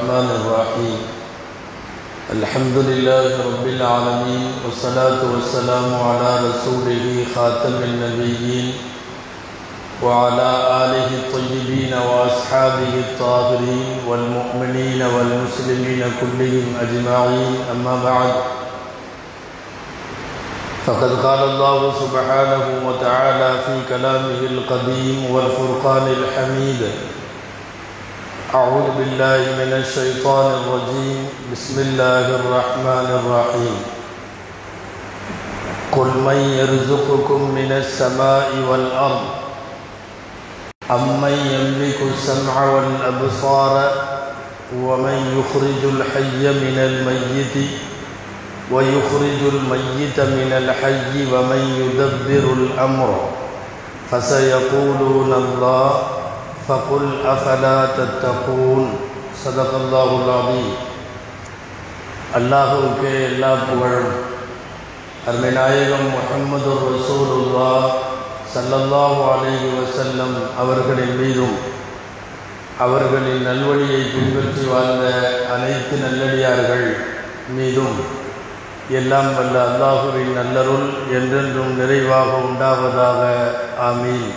الرحمن الرحيم الحمد لله رب العالمين والصلاة والسلام على رسوله خاتم النبيين وعلى آله الطيبين وأصحابه الطاهرين والمؤمنين والمسلمين كلهم أجمعين أما بعد فقد قال الله سبحانه وتعالى في كلامه القديم والفرقان الحميد أعوذ بالله من الشيطان الرجيم بسم الله الرحمن الرحيم قل من يرزقكم من السماء والأرض أمن يملك السمع والأبصار ومن يخرج الحي من الميت ويخرج الميت من الحي ومن يدبر الأمر فسيقولون الله فقل أفلا تتقون صدق الله العظيم அல்லாஹுவுக்கு எல்லா புகழும் அருமை நாயகம் முஹம்மது ரசூலுல்லா சல்லல்லாஹு அலைஹி வசல்லம் அவர்களின் மீதும் அவர்களின் நல்வழியை பின்பற்றி வாழ்ந்த அனைத்து நல்லடியார்கள் மீதும் எல்லாம் வல்ல அல்லாஹுவின் நல்லருள் என்றென்றும் நிறைவாக உண்டாவதாக ஆமீன்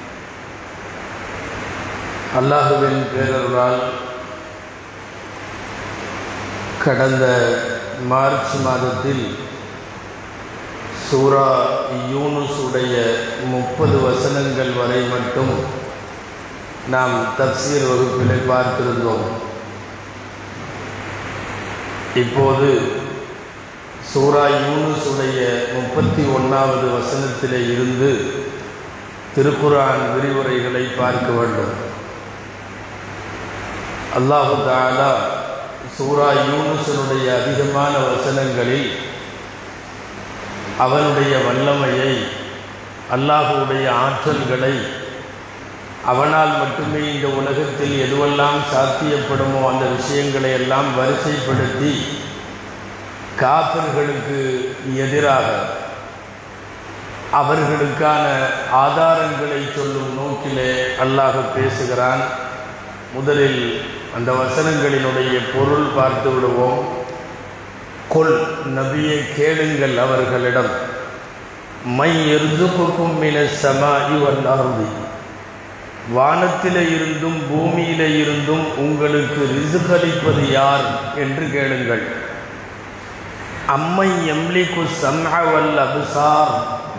அல்லாஹுவின் பேரருளால் கடந்த மார்ச் மாதத்தில் சூரா யூனுஸ் உடைய முப்பது வசனங்கள் வரை மட்டும் நாம் தப்சீர் வகுப்பில் பார்த்திருந்தோம் இப்போது சூரா யூனுஸ் உடைய முப்பத்தி ஒன்றாவது வசனத்திலே இருந்து திருக்குரான் விரிவுரைகளை பார்க்க வேண்டும் அல்லாஹு தாலா சூரா யூனுசனுடைய அதிகமான வசனங்களில் அவனுடைய வல்லமையை அல்லாஹுடைய ஆற்றல்களை அவனால் மட்டுமே இந்த உலகத்தில் எதுவெல்லாம் சாத்தியப்படுமோ அந்த விஷயங்களை எல்லாம் வரிசைப்படுத்தி காப்பர்களுக்கு எதிராக அவர்களுக்கான ஆதாரங்களை சொல்லும் நோக்கிலே அல்லாஹ் பேசுகிறான் முதலில் அந்த வசனங்களினுடைய பொருள் பார்த்து விடுவோம் கொல் நபியை கேளுங்கள் அவர்களிடம் மை எருதுக்கும் மின சமா இவன் அருதி வானத்திலே இருந்தும் பூமியிலே இருந்தும் உங்களுக்கு ரிசுகளிப்பது யார் என்று கேளுங்கள் அம்மை எம்லிக்கு சம்ஹவல் அபுசார்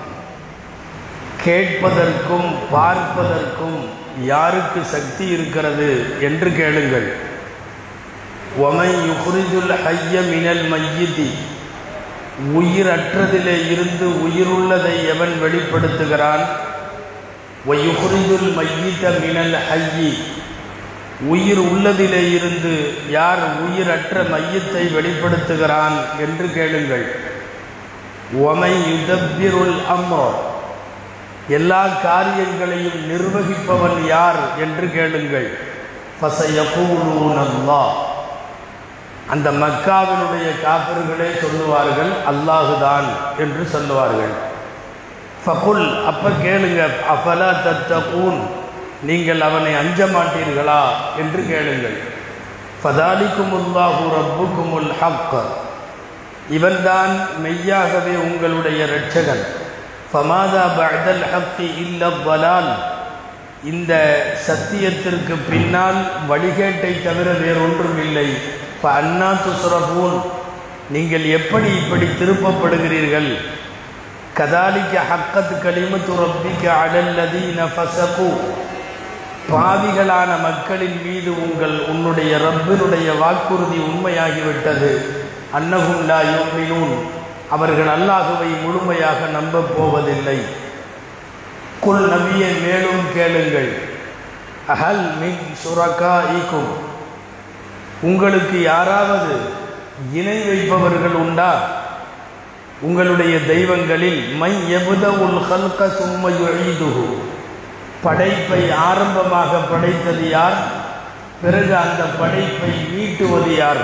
கேட்பதற்கும் பார்ப்பதற்கும் யாருக்கு சக்தி இருக்கிறது என்று கேளுங்கள் ஒமை யுஹ்ரிஜுல் ஹைய மினல் மையிதி உயிரற்றதிலே இருந்து உயிருள்ளதை எவன் வெளிப்படுத்துகிறான் ஒயுஹ்ரிஜுல் மையித மினல் ஹையி உயிர் உள்ளதிலே இருந்து யார் உயிரற்ற மையத்தை வெளிப்படுத்துகிறான் என்று கேளுங்கள் ஒமை யுதப்பிருள் அம்ரோ எல்லா காரியங்களையும் நிர்வகிப்பவன் யார் என்று கேளுங்கள் ஃபசயகூலூனல்லா அந்த மக்காவினுடைய காப்பர்களே சொல்லுவார்கள் அல்லாஹுதான் என்று சொல்லுவார்கள் ஃபகுல் அப்ப கேளுங்க அஃபலா தத்தகூன் நீங்கள் அவனை அஞ்ச மாட்டீர்களா என்று கேளுங்கள் ஃபதாலிக்குமுல்லாஹு ரப்புக்குமுல் ஹக் இவன்தான் மெய்யாகவே உங்களுடைய இரட்சகன் ஃபமாதா பஅதல் ஹக்கி இல்ல வலால் இந்த சத்தியத்திற்கு பின்னால் வழிகேட்டை தவிர வேறொன்றும் இல்லை அண்ணா துசுரபூன் நீங்கள் எப்படி இப்படி திருப்பப்படுகிறீர்கள் கதாலிக்க ஹக்கத் கலிமத்து ரப்பிக்க அலல்லதீன ஃபசகு பாவிகளான மக்களின் மீது உங்கள் உன்னுடைய ரப்பினுடைய வாக்குறுதி உண்மையாகிவிட்டது அன்னகும் லா யோமினூன் அவர்கள் அல்லாஹுவை முழுமையாக நம்பப் போவதில்லை குல் நபியை மேலும் கேளுங்கள் அஹல் மின் சுரக்கா ஈக்கும் உங்களுக்கு யாராவது இணை வைப்பவர்கள் உண்டா உங்களுடைய தெய்வங்களில் மை எபுத உல் ஹல்க சும்ம எழுதுகு படைப்பை ஆரம்பமாக படைத்தது யார் பிறகு அந்த படைப்பை மீட்டுவது யார்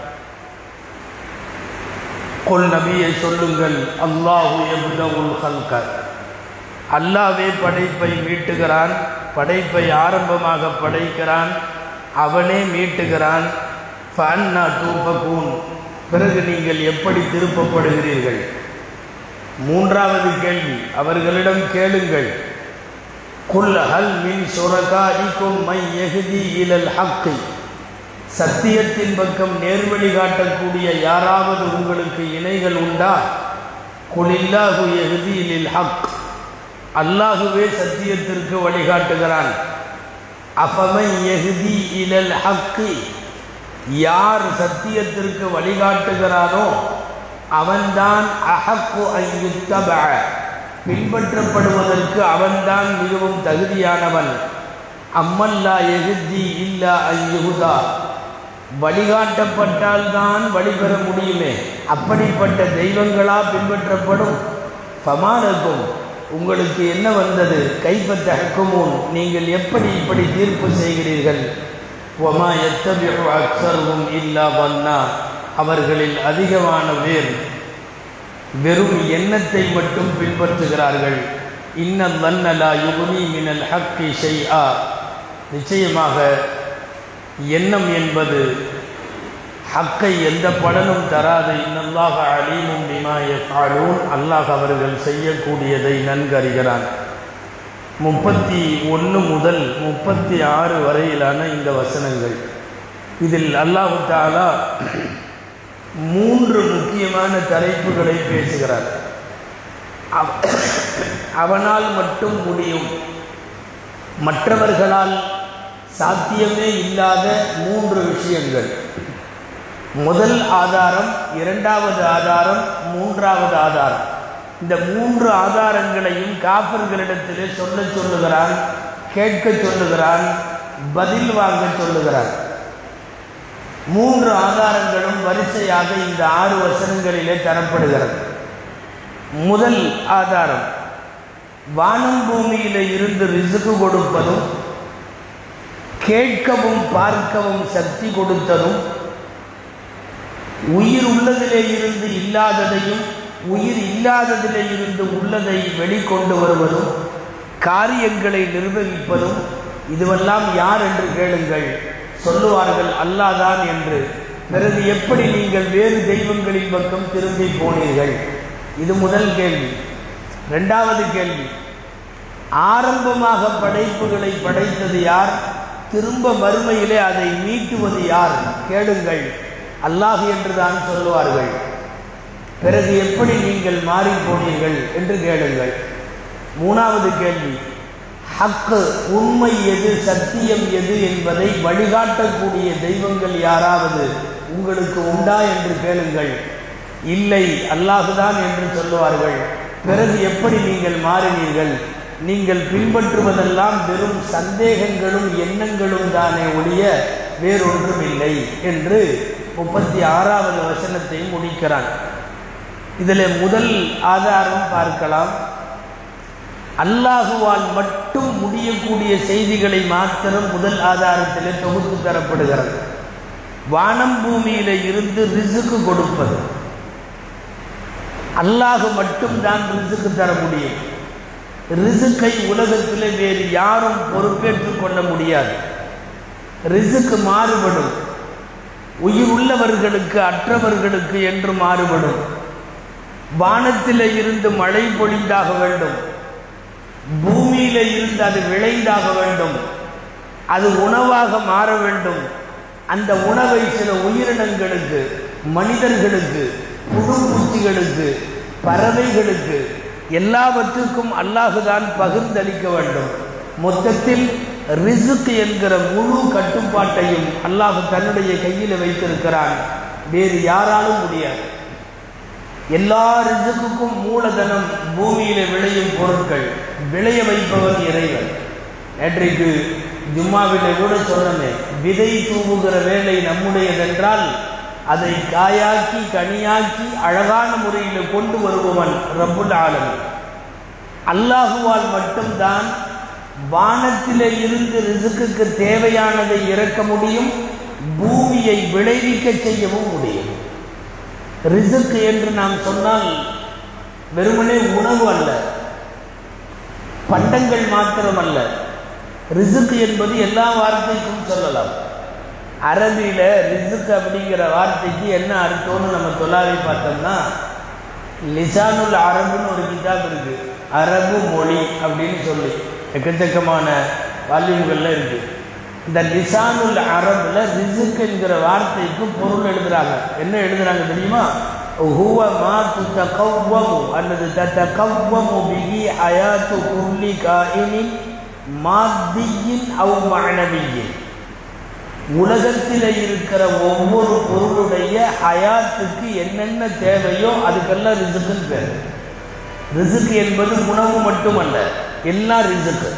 கொல் நபியை சொல்லுங்கள் அல்லாஹு எபுதவுல் ஹல்க அல்லாவே படைப்பை மீட்டுகிறான் படைப்பை ஆரம்பமாக படைக்கிறான் அவனே மீட்டுகிறான் ஃபன்னா தூபகூன் பிறகு நீங்கள் எப்படி திருப்பப்படுகிறீர்கள் மூன்றாவது கேள்வி அவர்களிடம் கேளுங்கள் குல் ஹல் மின் சுரகாயிக்கும் மை எகுதி இலல் ஹக்கை சத்தியத்தின் பக்கம் நேர்வழி காட்டக்கூடிய யாராவது உங்களுக்கு இணைகள் உண்டா குலில்லாஹு எகுதி இலில் ஹக் அல்லாஹுவே சத்தியத்திற்கு வழிகாட்டுகிறான் அஃபமை எகுதி இலல் ஹக்கு யார் சத்தியத்திற்கு வழிகாட்டுகிறானோ அவன்தான் அஹக்கு ஐயுத்தப பின்பற்றப்படுவதற்கு அவன்தான் மிகவும் தகுதியானவன் அம்மல்லா எகுதி இல்லா ஐயுகுதா வழிகாட்டப்பட்டால்தான் வழிபெற முடியுமே அப்படிப்பட்ட தெய்வங்களா பின்பற்றப்படும் ஃபமானக்கும் உங்களுக்கு என்ன வந்தது கைப்பற்ற ஹக்குமூன் நீங்கள் எப்படி இப்படி தீர்ப்பு செய்கிறீர்கள் ஒமா எத்தபிழ் அக்சர்வும் இல்லா வன்னா அவர்களில் அதிகமான பேர் வெறும் எண்ணத்தை மட்டும் பின்பற்றுகிறார்கள் இன்னல் வன்னலா யுகுனி மினல் ஹக்கி ஷெய்ஆ நிச்சயமாக எண்ணம் என்பது ஹக்கை எந்த பலனும் தராது இன்னல்லாக அலீமும் பிமாய ஃபாலூன் அல்லாஹ் அவர்கள் செய்யக்கூடியதை நன்கறிகிறான் முப்பத்தி ஒன்று முதல் முப்பத்தி ஆறு வரையிலான இந்த வசனங்கள் இதில் அல்லாஹு தாலா மூன்று முக்கியமான தலைப்புகளை பேசுகிறார் அவனால் மட்டும் முடியும் மற்றவர்களால் சாத்தியமே இல்லாத மூன்று விஷயங்கள் முதல் ஆதாரம் இரண்டாவது ஆதாரம் மூன்றாவது ஆதாரம் இந்த மூன்று ஆதாரங்களையும் காஃபர்களிடத்திலே சொல்ல சொல்லுகிறான் கேட்க சொல்லுகிறான் பதில் வாங்க சொல்லுகிறான் மூன்று ஆதாரங்களும் வரிசையாக இந்த ஆறு வசனங்களிலே தரப்படுகிறது முதல் ஆதாரம் வானம் பூமியில இருந்து ரிசுக்கு கொடுப்பதும் கேட்கவும் பார்க்கவும் சக்தி கொடுத்ததும் உயிர் உள்ளதிலே இருந்து இல்லாததையும் உயிர் இல்லாததிலே இருந்து உள்ளதை வெளிக்கொண்டு வருவதும் காரியங்களை நிர்வகிப்பதும் இதுவெல்லாம் யார் என்று கேளுங்கள் சொல்லுவார்கள் அல்லாதான் என்று பிறகு எப்படி நீங்கள் வேறு தெய்வங்களின் பக்கம் திரும்பி போனீர்கள் இது முதல் கேள்வி ரெண்டாவது கேள்வி ஆரம்பமாக படைப்புகளை படைத்தது யார் திரும்ப மறுமையிலே அதை மீட்டுவது யார் கேளுங்கள் அல்லாஹ் என்று தான் சொல்லுவார்கள் பிறகு எப்படி நீங்கள் மாறி போனீர்கள் என்று கேளுங்கள் மூணாவது கேள்வி ஹக்கு உண்மை எது சத்தியம் எது என்பதை வழிகாட்டக்கூடிய தெய்வங்கள் யாராவது உங்களுக்கு உண்டா என்று கேளுங்கள் இல்லை அல்லாஹுதான் என்று சொல்லுவார்கள் பிறகு எப்படி நீங்கள் மாறினீர்கள் நீங்கள் பின்பற்றுவதெல்லாம் வெறும் சந்தேகங்களும் எண்ணங்களும் தானே ஒழிய வேறொன்றும் இல்லை என்று முப்பத்தி ஆறாவது வசனத்தை முடிக்கிறான் இதில் முதல் ஆதாரம் பார்க்கலாம் அல்லாஹுவால் மட்டும் முடியக்கூடிய செய்திகளை மாத்திரம் முதல் ஆதாரத்திலே தொகுத்து தரப்படுகிறது வானம் பூமியில இருந்து ரிசுக்கு கொடுப்பது அல்லாஹு மட்டும்தான் ரிசுக்கு தர முடியும் ரிசுக்கை உலகத்தில் வேறு யாரும் பொறுப்பேற்றுக் கொள்ள முடியாது ரிசுக்கு மாறுபடும் உயிர் உள்ளவர்களுக்கு அற்றவர்களுக்கு என்று மாறுபடும் வானத்திலே இருந்து மழை பொழிந்தாக வேண்டும் பூமியில இருந்து அது விளைந்தாக வேண்டும் அது உணவாக மாற வேண்டும் அந்த உணவை சில உயிரினங்களுக்கு மனிதர்களுக்கு புழுப்பூச்சிகளுக்கு பறவைகளுக்கு எல்லாவற்றுக்கும் அல்லாஹுதான் பகிர்ந்தளிக்க வேண்டும் மொத்தத்தில் ரிசுக் என்கிற முழு கட்டுப்பாட்டையும் அல்லாஹு தன்னுடைய கையில் வைத்திருக்கிறான் வேறு யாராலும் முடியாது எல்லா ரிசுக்குக்கும் மூலதனம் பூமியில விளையும் பொருட்கள் விளைய வைப்பவன் இறைவன் நேற்றைக்கு ஜும்மாவில கூட சொன்னமே விதை தூவுகிற வேலை நம்முடையதென்றால் அதை காயாக்கி கனியாக்கி அழகான முறையில் கொண்டு வருபவன் ரப்புல் ஆலமி அல்லாஹுவால் மட்டும்தான் வானத்திலே இருந்து ரிசுக்குக்கு தேவையானதை இறக்க முடியும் பூமியை விளைவிக்க செய்யவும் முடியும் ரிசுக்கு என்று நாம் சொன்னால் வெறுமனே உணவு அல்ல பண்டங்கள் மாத்திரம் அல்ல ரிசுக்கு என்பது எல்லா வார்த்தைக்கும் சொல்லலாம் அரபியில் ரிசுக் அப்படிங்கிற வார்த்தைக்கு என்ன அர்த்தம்னு நம்ம தொல்லாவி பார்த்தோம்னா லிசானுல் அரபுன்னு ஒரு கிதாப் இருக்கு அரபு மொழி அப்படின்னு சொல்லி எக்கச்சக்கமான வால்யூம்களில் இருக்கு இந்த லிசானுல் அரபுல ரிசுக் என்கிற வார்த்தைக்கு பொருள் எழுதுறாங்க என்ன எழுதுறாங்க தெரியுமா ஹுவ மா துத்தகவ்வமு அல்லது தத்தகவ்வமு பிஹி ஹயாத்து குல்லி காயினின் மாத்தியின் அவ் மனவியின் உலகத்தில் இருக்கிற ஒவ்வொரு பொருளுடைய ஹயாத்துக்கு என்னென்ன தேவையோ அதுக்கெல்லாம் ரிசுக்குன்னு பேர் ரிசுக்கு என்பது உணவு மட்டுமல்ல எல்லாம் ரிசுக்கு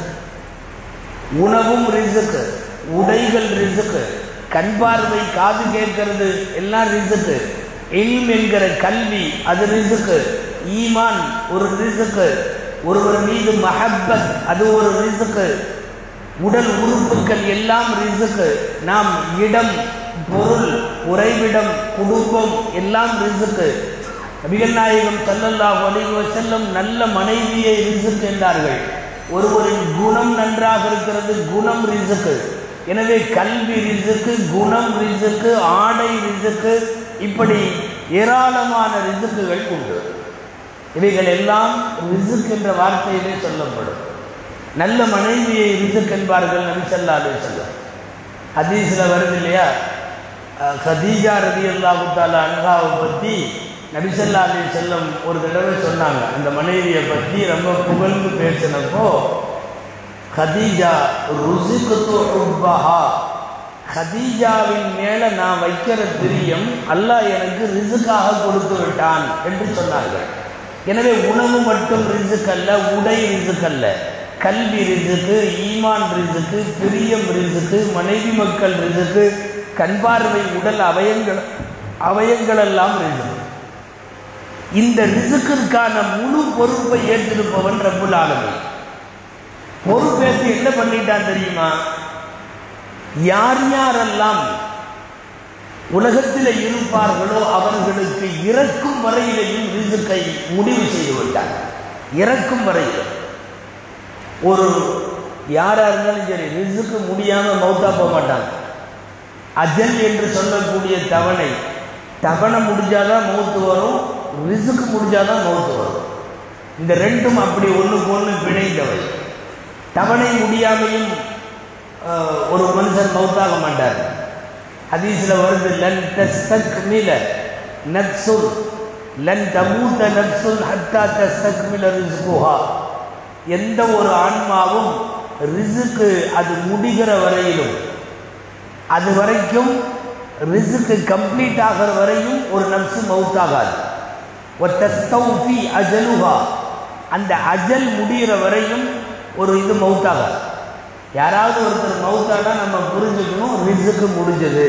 உணவும் ரிசுக்கு உடைகள் ரிசுக்கு கண் பார்வை காது கேட்கறது எல்லாம் ரிசுக்கு இல்ம் என்கிற கல்வி அது ரிசுக்கு ஈமான் ஒரு ரிசுக்கு ஒருவர் மீது மஹப்பத் அது ஒரு ரிசுக்கு உடல் உறுப்புகள் எல்லாம் ரிசுக்கு நாம் இடம் பொருள் உறைவிடம் குடும்பம் எல்லாம் ரிசுக்கு நபிகள் நாயகம் ஸல்லல்லாஹு அலைஹி வஸல்லம் நல்ல மனைவியை ரிசுக் என்றார்கள் ஒருவரின் குணம் நன்றாக இருக்கிறது குணம் ரிசுக்கு எனவே கல்வி ரிசுக்கு குணம் ரிசுக்கு ஆடை ரிசுக்கு இப்படி ஏராளமான ரிசுக்குகள் உண்டு இவைகள் எல்லாம் ரிசுக் என்ற வார்த்தையிலே சொல்லப்படும் நல்ல மனைவியை ரிசுக் என்பார்கள் நபி ஸல்லல்லாஹு அலைஹி வஸல்லம் ஹதீஸில் வருது இல்லையா அஹ் கதீஜா ரதி அல்லாஹு தாலா அன்ஹாவை பற்றி நபிசல்லா அலி செல்லம் ஒரு தடவை சொன்னாங்க அந்த மனைவியை பற்றி ரொம்ப புகழ்ந்து பேசினப்போ கதீஜா ருசிகுத்து உப்பஹா கதீஜாவின் மேலே நான் வைக்கிற பிரியம் அல்லாஹ் எனக்கு ரிசுக்காக கொடுத்து விட்டான் என்று சொன்னார்கள் எனவே உணவு மட்டும் ரிசுக் அல்ல உடை ரிசுக் அல்ல கல்வி ரிசுக்கு ஈமான் ரிசுக்கு பிரியம் ரிசுக்கு மனைவி மக்கள் ரிசுக்கு கண்பார்வை உடல் அவயங்கள் அவயங்கள் எல்லாம் ரிசுக்கு இந்த ரிசுக்கிற்கான முழு பொறுப்பை ஏற்றிருப்பவன் ரப்புல் ஆலமீன் பொறுப்பேற்று என்ன பண்ணிட்டான் தெரியுமா யார் யாரெல்லாம் உலகத்தில் இருப்பார்களோ அவர்களுக்கு இறக்கும் வரையிலையும் ரிசுக்கை முடிவு செய்து விட்டார் இறக்கும் வரையிலும் ஒரு யாரா இருந்தாலும் சரி ரிசுக்கு முடியாம மௌத்தா போக மாட்டாங்க அஜல் என்று சொல்லக்கூடிய தவணை தவணை முடிஞ்சாதான் மௌத்து வரும் ரிசுக்கு முடிஞ்சாதான் மௌத்து வரும் இந்த ரெண்டும் அப்படி ஒன்றுக்கு ஒன்று பிணைந்தவை தவணை முடியாமையும் அஹ், ஒரு மனுஷன் மௌத்தாக மாட்டார் ஹதீஸில் வருது லன் தஸ்தக்மில நப்சுல் லன் தமூத்த நப்சுல் ஹத்தா தஸ்தக்மில ரிஸ்குஹா எந்த ஒரு ஆன்மாவும் ரிசுக்கு அது முடிகிற வரையிலும் அது வரைக்கும் ரிசுக்கு கம்ப்ளீட் ஆகிற வரையும் ஒரு நப்சு மவுத்தாகாது ஒத்தஸ்தௌஃபி அஜலுஹா அந்த அஜல் முடிகிற வரையும் ஒரு இது மவுத்தாகாது யாராவது ஒருத்தர் மவுத்தானா நம்ம புரிஞ்சுக்கணும் ரிசுக்கு முடிஞ்சது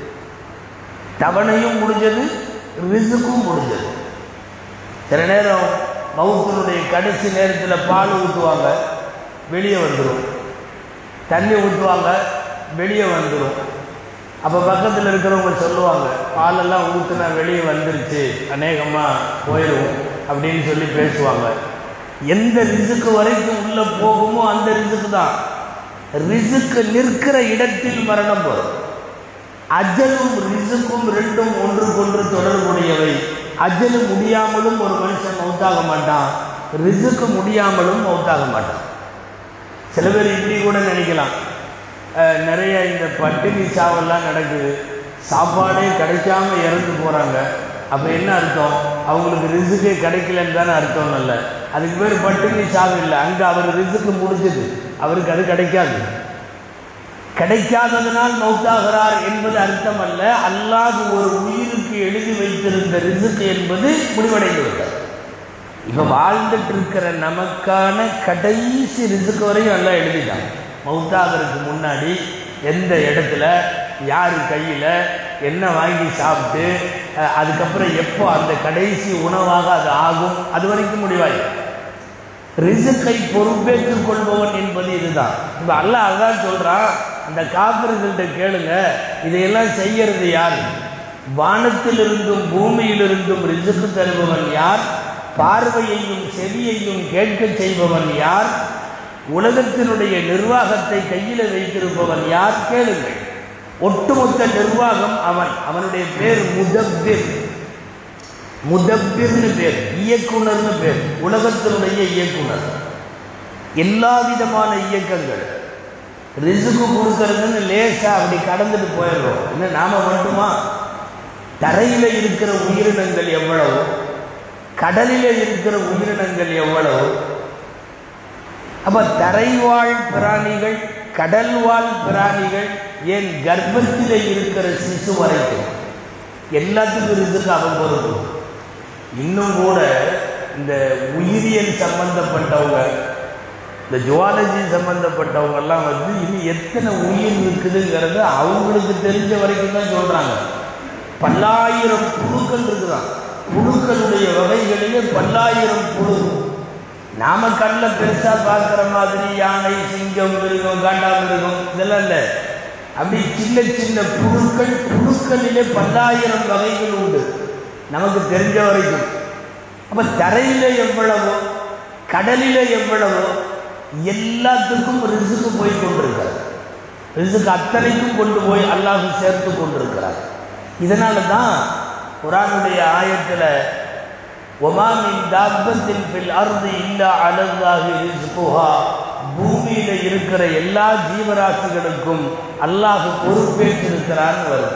தவணையும் முடிஞ்சது ரிசுக்கும் முடிஞ்சது சில நேரம் மவுத்தினுடைய கடைசி நேரத்தில் பால் ஊற்றுவாங்க வெளியே வந்துடும் தண்ணி ஊற்றுவாங்க வெளியே வந்துடும் அப்போ பக்கத்தில் இருக்கிறவங்க சொல்லுவாங்க பாலெல்லாம் ஊற்றுனா வெளியே வந்துருச்சு அநேகமாக போயிடும் அப்படின்னு சொல்லி பேசுவாங்க எந்த ரிசுக்கு வரைக்கும் உள்ளே போகுமோ அந்த ரிசுக்கு தான் ரிசுக்கு நிற்கிற இடத்தில் மரணம் வரும் அஜலும் ரிசுக்கும் ரெண்டும் ஒன்றுக்கொன்று தொடர்புடையவை அஜலு முடியாமலும் ஒரு மனுஷன் மௌத்தாக மாட்டான் ரிசுக்கு முடியாமலும் மௌத்தாக மாட்டான் சில பேர் இப்படி கூட நினைக்கலாம் அஹ், நிறைய இந்த பட்டினி சாவெல்லாம் நடக்குது சாப்பாடே கிடைக்காம இறந்து போகிறாங்க அப்போ என்ன அர்த்தம் அவங்களுக்கு ரிசுக்கே கிடைக்கலன்னு தானே அர்த்தம் இல்லை அதுக்கு பேர் பட்டினி சாவு இல்லை அங்கே அவர் ரிசுக்கு முடிஞ்சது அவருக்கு அது கிடைக்காது கிடைக்காததனால் மௌத்தாகிறார் என்பது அர்த்தம் அல்ல அல்லாஹ் ஒரு உயிருக்கு எழுதி வைத்திருந்த ரிசுக்கு என்பது முடிவடைந்து விட்டது இப்போ வாழ்ந்துட்டு இருக்கிற நமக்கான கடைசி ரிசுக்கு வரையும் எல்லாம் எழுதிட்டாங்க மௌத்தாகிறதுக்கு முன்னாடி எந்த இடத்துல யார் கையில் என்ன வாங்கி சாப்பிட்டு அஹ், அதுக்கப்புறம் எப்போ அந்த கடைசி உணவாக அது ஆகும் அது வரைக்கும் முடிவாயிடும் ரிசுக்கை பொறுப்பேற்றுக் கொள்பவன் என்பது இதுதான் இப்போ அல்லாஹ் அதான் சொல்றான் அந்த காப்பிர்கள்ட்ட கேளுங்க இதையெல்லாம் செய்யறது யார் வானத்திலிருந்தும் பூமியிலிருந்தும் ரிசுக்கு தருபவன் யார் பார்வையையும் செவியையும் கேட்கச் செய்பவன் யார் உலகத்தினுடைய நிர்வாகத்தை கையில் வைத்திருப்பவன் யார் கேளுங்கள் ஒட்டுமொத்த நிர்வாகம் அவன் அவனுடைய பேர் முதப்பிர் முதப்பிர்னு பேர் இயக்குனர்னு பேர் உலகத்தினுடைய இயக்குனர் எல்லா விதமான இயக்கங்கள் ரிசுக்கு கொடுக்கறதுன்னு லேசா அப்படி கடந்துட்டு போயிடுறோம் இன்னும் நாம மட்டுமா தரையில் இருக்கிற உயிரினங்கள் எவ்வளவு கடலில் இருக்கிற உயிரினங்கள் எவ்வளவு அப்ப தரைவாழ் பிராணிகள் கடல்வாழ் பிராணிகள் ஏன் கர்ப்பத்தில் இருக்கிற சிசு வரைக்கும் எல்லாத்துக்கும் ரிசுக்கு அவன் பொறுப்பு இன்னும் கூட இந்த உயிரியல் சம்பந்தப்பட்டவங்க இந்த ஜுவாலஜி சம்பந்தப்பட்டவங்க எல்லாம் வந்து இன்னும் எத்தனை உயிர் இருக்குதுங்கிறத அவங்களுக்கு தெரிஞ்ச வரைக்கும் தான் சொல்றாங்க பல்லாயிரம் புழுக்கள் இருக்குதான் புழுக்களுடைய வகைகளிலே பல்லாயிரம் புழு நாம கண்ணில் பெருசா பார்க்குற மாதிரி யானை சிங்கம் மிருகம் காண்டாமிருகம் இதெல்லாம் இல்லை அப்படி சின்ன சின்ன புழுக்கள் புழுக்களிலே பல்லாயிரம் வகைகள் உண்டு நமக்கு தெரிஞ்ச வரைக்கும் அப்ப தரையில எவ்வளவோ கடலில எவ்வளவோ எல்லாத்துக்கும் ரிசுக்கு போய் கொண்டிருக்கிறார் ரிசுக்கு அத்தனைக்கும் கொண்டு போய் அல்லாஹ் சேர்த்து கொண்டிருக்கிறார் இதனால தான் குரானுடைய ஆயத்தில் ஒமாமின் தாபத்தின் பில் அருது இல்லா அலல்லாஹி ரிஸ்குஹா பூமியில இருக்கிற எல்லா ஜீவராசிகளுக்கும் அல்லாஹ் பொறுப்பேற்றிருக்கிறான்னு வருது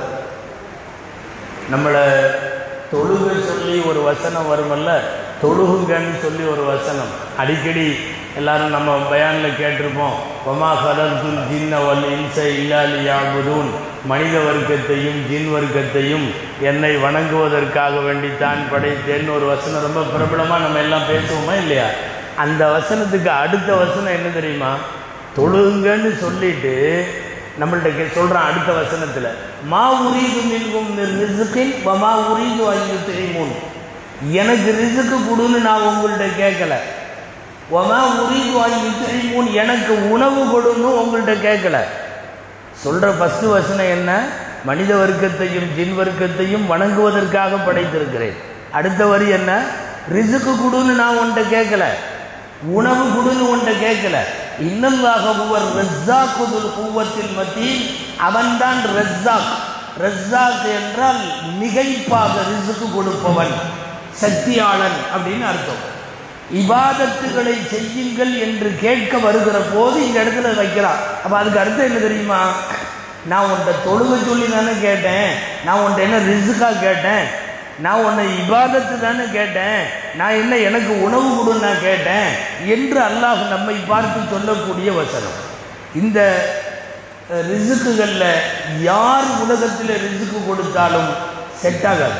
நம்மளை தொழுகை சொல்லி ஒரு வசனம் வருமல்ல தொழுகுங்கன்னு சொல்லி ஒரு வசனம் அடிக்கடி எல்லாரும் நம்ம பயானில் கேட்டிருப்போம் ஒமா கலர்துல் ஜின்ன வல் இன்ச இல்லாலி யாபுதூன் மனித வர்க்கத்தையும் ஜின் வர்க்கத்தையும் என்னை வணங்குவதற்காக வேண்டி தான் படைத்தேன்னு ஒரு வசனம் ரொம்ப பிரபலமாக நம்ம எல்லாம் பேசுவோமா இல்லையா அந்த வசனத்துக்கு அடுத்த வசனம் என்ன தெரியுமா தொழுங்கன்னு சொல்லிட்டு நம்மள்ட்ட கே சொல்கிறான் அடுத்த வசனத்தில் மா உரீது மின்கும் ரிசுக்கின் மா உரீது ஐந்து தெரியுமோன் எனக்கு ரிசுக்கு கொடுன்னு நான் உங்கள்கிட்ட கேட்கல ஒமா உரீது ஐந்து தெரியுமோன் எனக்கு உணவு கொடுன்னு உங்கள்கிட்ட கேட்கல சொல்கிற ஃபஸ்ட்டு வசனம் என்ன மனித வர்க்கத்தையும் ஜின் வர்க்கத்தையும் வணங்குவதற்காக படைத்திருக்கிறேன் அடுத்த வரி என்ன ரிசுக்கு கொடுன்னு நான் உன்கிட்ட கேட்கல உணவு கொடுன்னு உன்கிட்ட கேட்கல இன்னல்லாக ஒவ்வொரு ரஸ்ஸாக்குதுல் கூவத்தில் மத்தியில் அவன்தான் ரஸ்ஸாக் ரஸ்ஸாக் என்றால் மிகைப்பாக ரிசுக்கு கொடுப்பவன் சக்தியாளன் அப்படின்னு அர்த்தம் இபாதத்துகளை செய்யுங்கள் என்று கேட்க வருகிற போது இந்த இடத்துல வைக்கிறான் அப்போ அதுக்கு அர்த்தம் என்ன தெரியுமா நான் உன்ட்ட தொழுகை சொல்லி தானே கேட்டேன் நான் உன்ட்ட என்ன ரிசுக்கா கேட்டேன் நான் உன்னை இபாதத்து தானே கேட்டேன் நான் என்ன எனக்கு உணவு கொடுன்னு நான் கேட்டேன் என்று அல்லாஹ் நம்மை பார்த்து சொல்லக்கூடிய வசனம் இந்த ரிசுக்குகளில் யார் உலகத்தில் ரிசுக்கு கொடுத்தாலும் செட் ஆகாது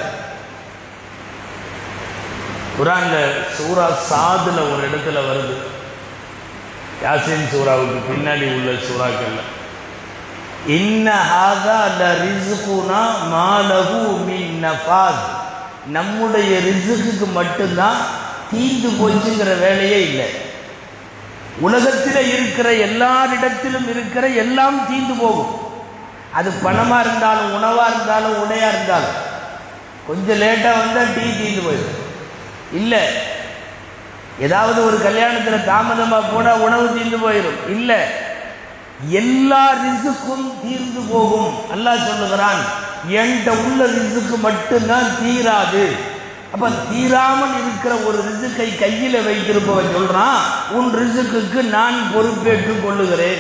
குரான்ல சூரா சாதுல ஒரு இடத்துல வருது யாசின் சூறாவுக்கு பின்னாடி உள்ள சூறாக்கள்ல இன்ன ஹாதா ல ரிசுகுனா மாலகு மின் நஃபாத் நம்முடைய ரிசுக்கு மட்டும்தான் தீந்து போச்சுங்கிற வேலையே இல்லை உலகத்தில் இருக்கிற எல்லாரிடத்திலும் இருக்கிற எல்லாம் தீந்து போகும் அது பணமாக இருந்தாலும் உணவாக இருந்தாலும் உடையாக இருந்தாலும் கொஞ்சம் லேட்டாக வந்தால் டீ தீந்து போயிடும் இல்லை ஏதாவது ஒரு கல்யாணத்தில் தாமதமாக போனால் உணவு தீர்ந்து போயிடும் இல்லை எல்லா ரிசுக்கும் தீர்ந்து போகும் அல்லாஹ் சொல்லுகிறான் என்கிட்ட உள்ள ரிசுக்கு மட்டும்தான் தீராது அப்ப தீராமல் இருக்கிற ஒரு ரிசுக்கை கையில் வைத்திருப்பவன் சொல்றான் உன் ரிசுக்குக்கு நான் பொறுப்பேற்றுக் கொள்ளுகிறேன்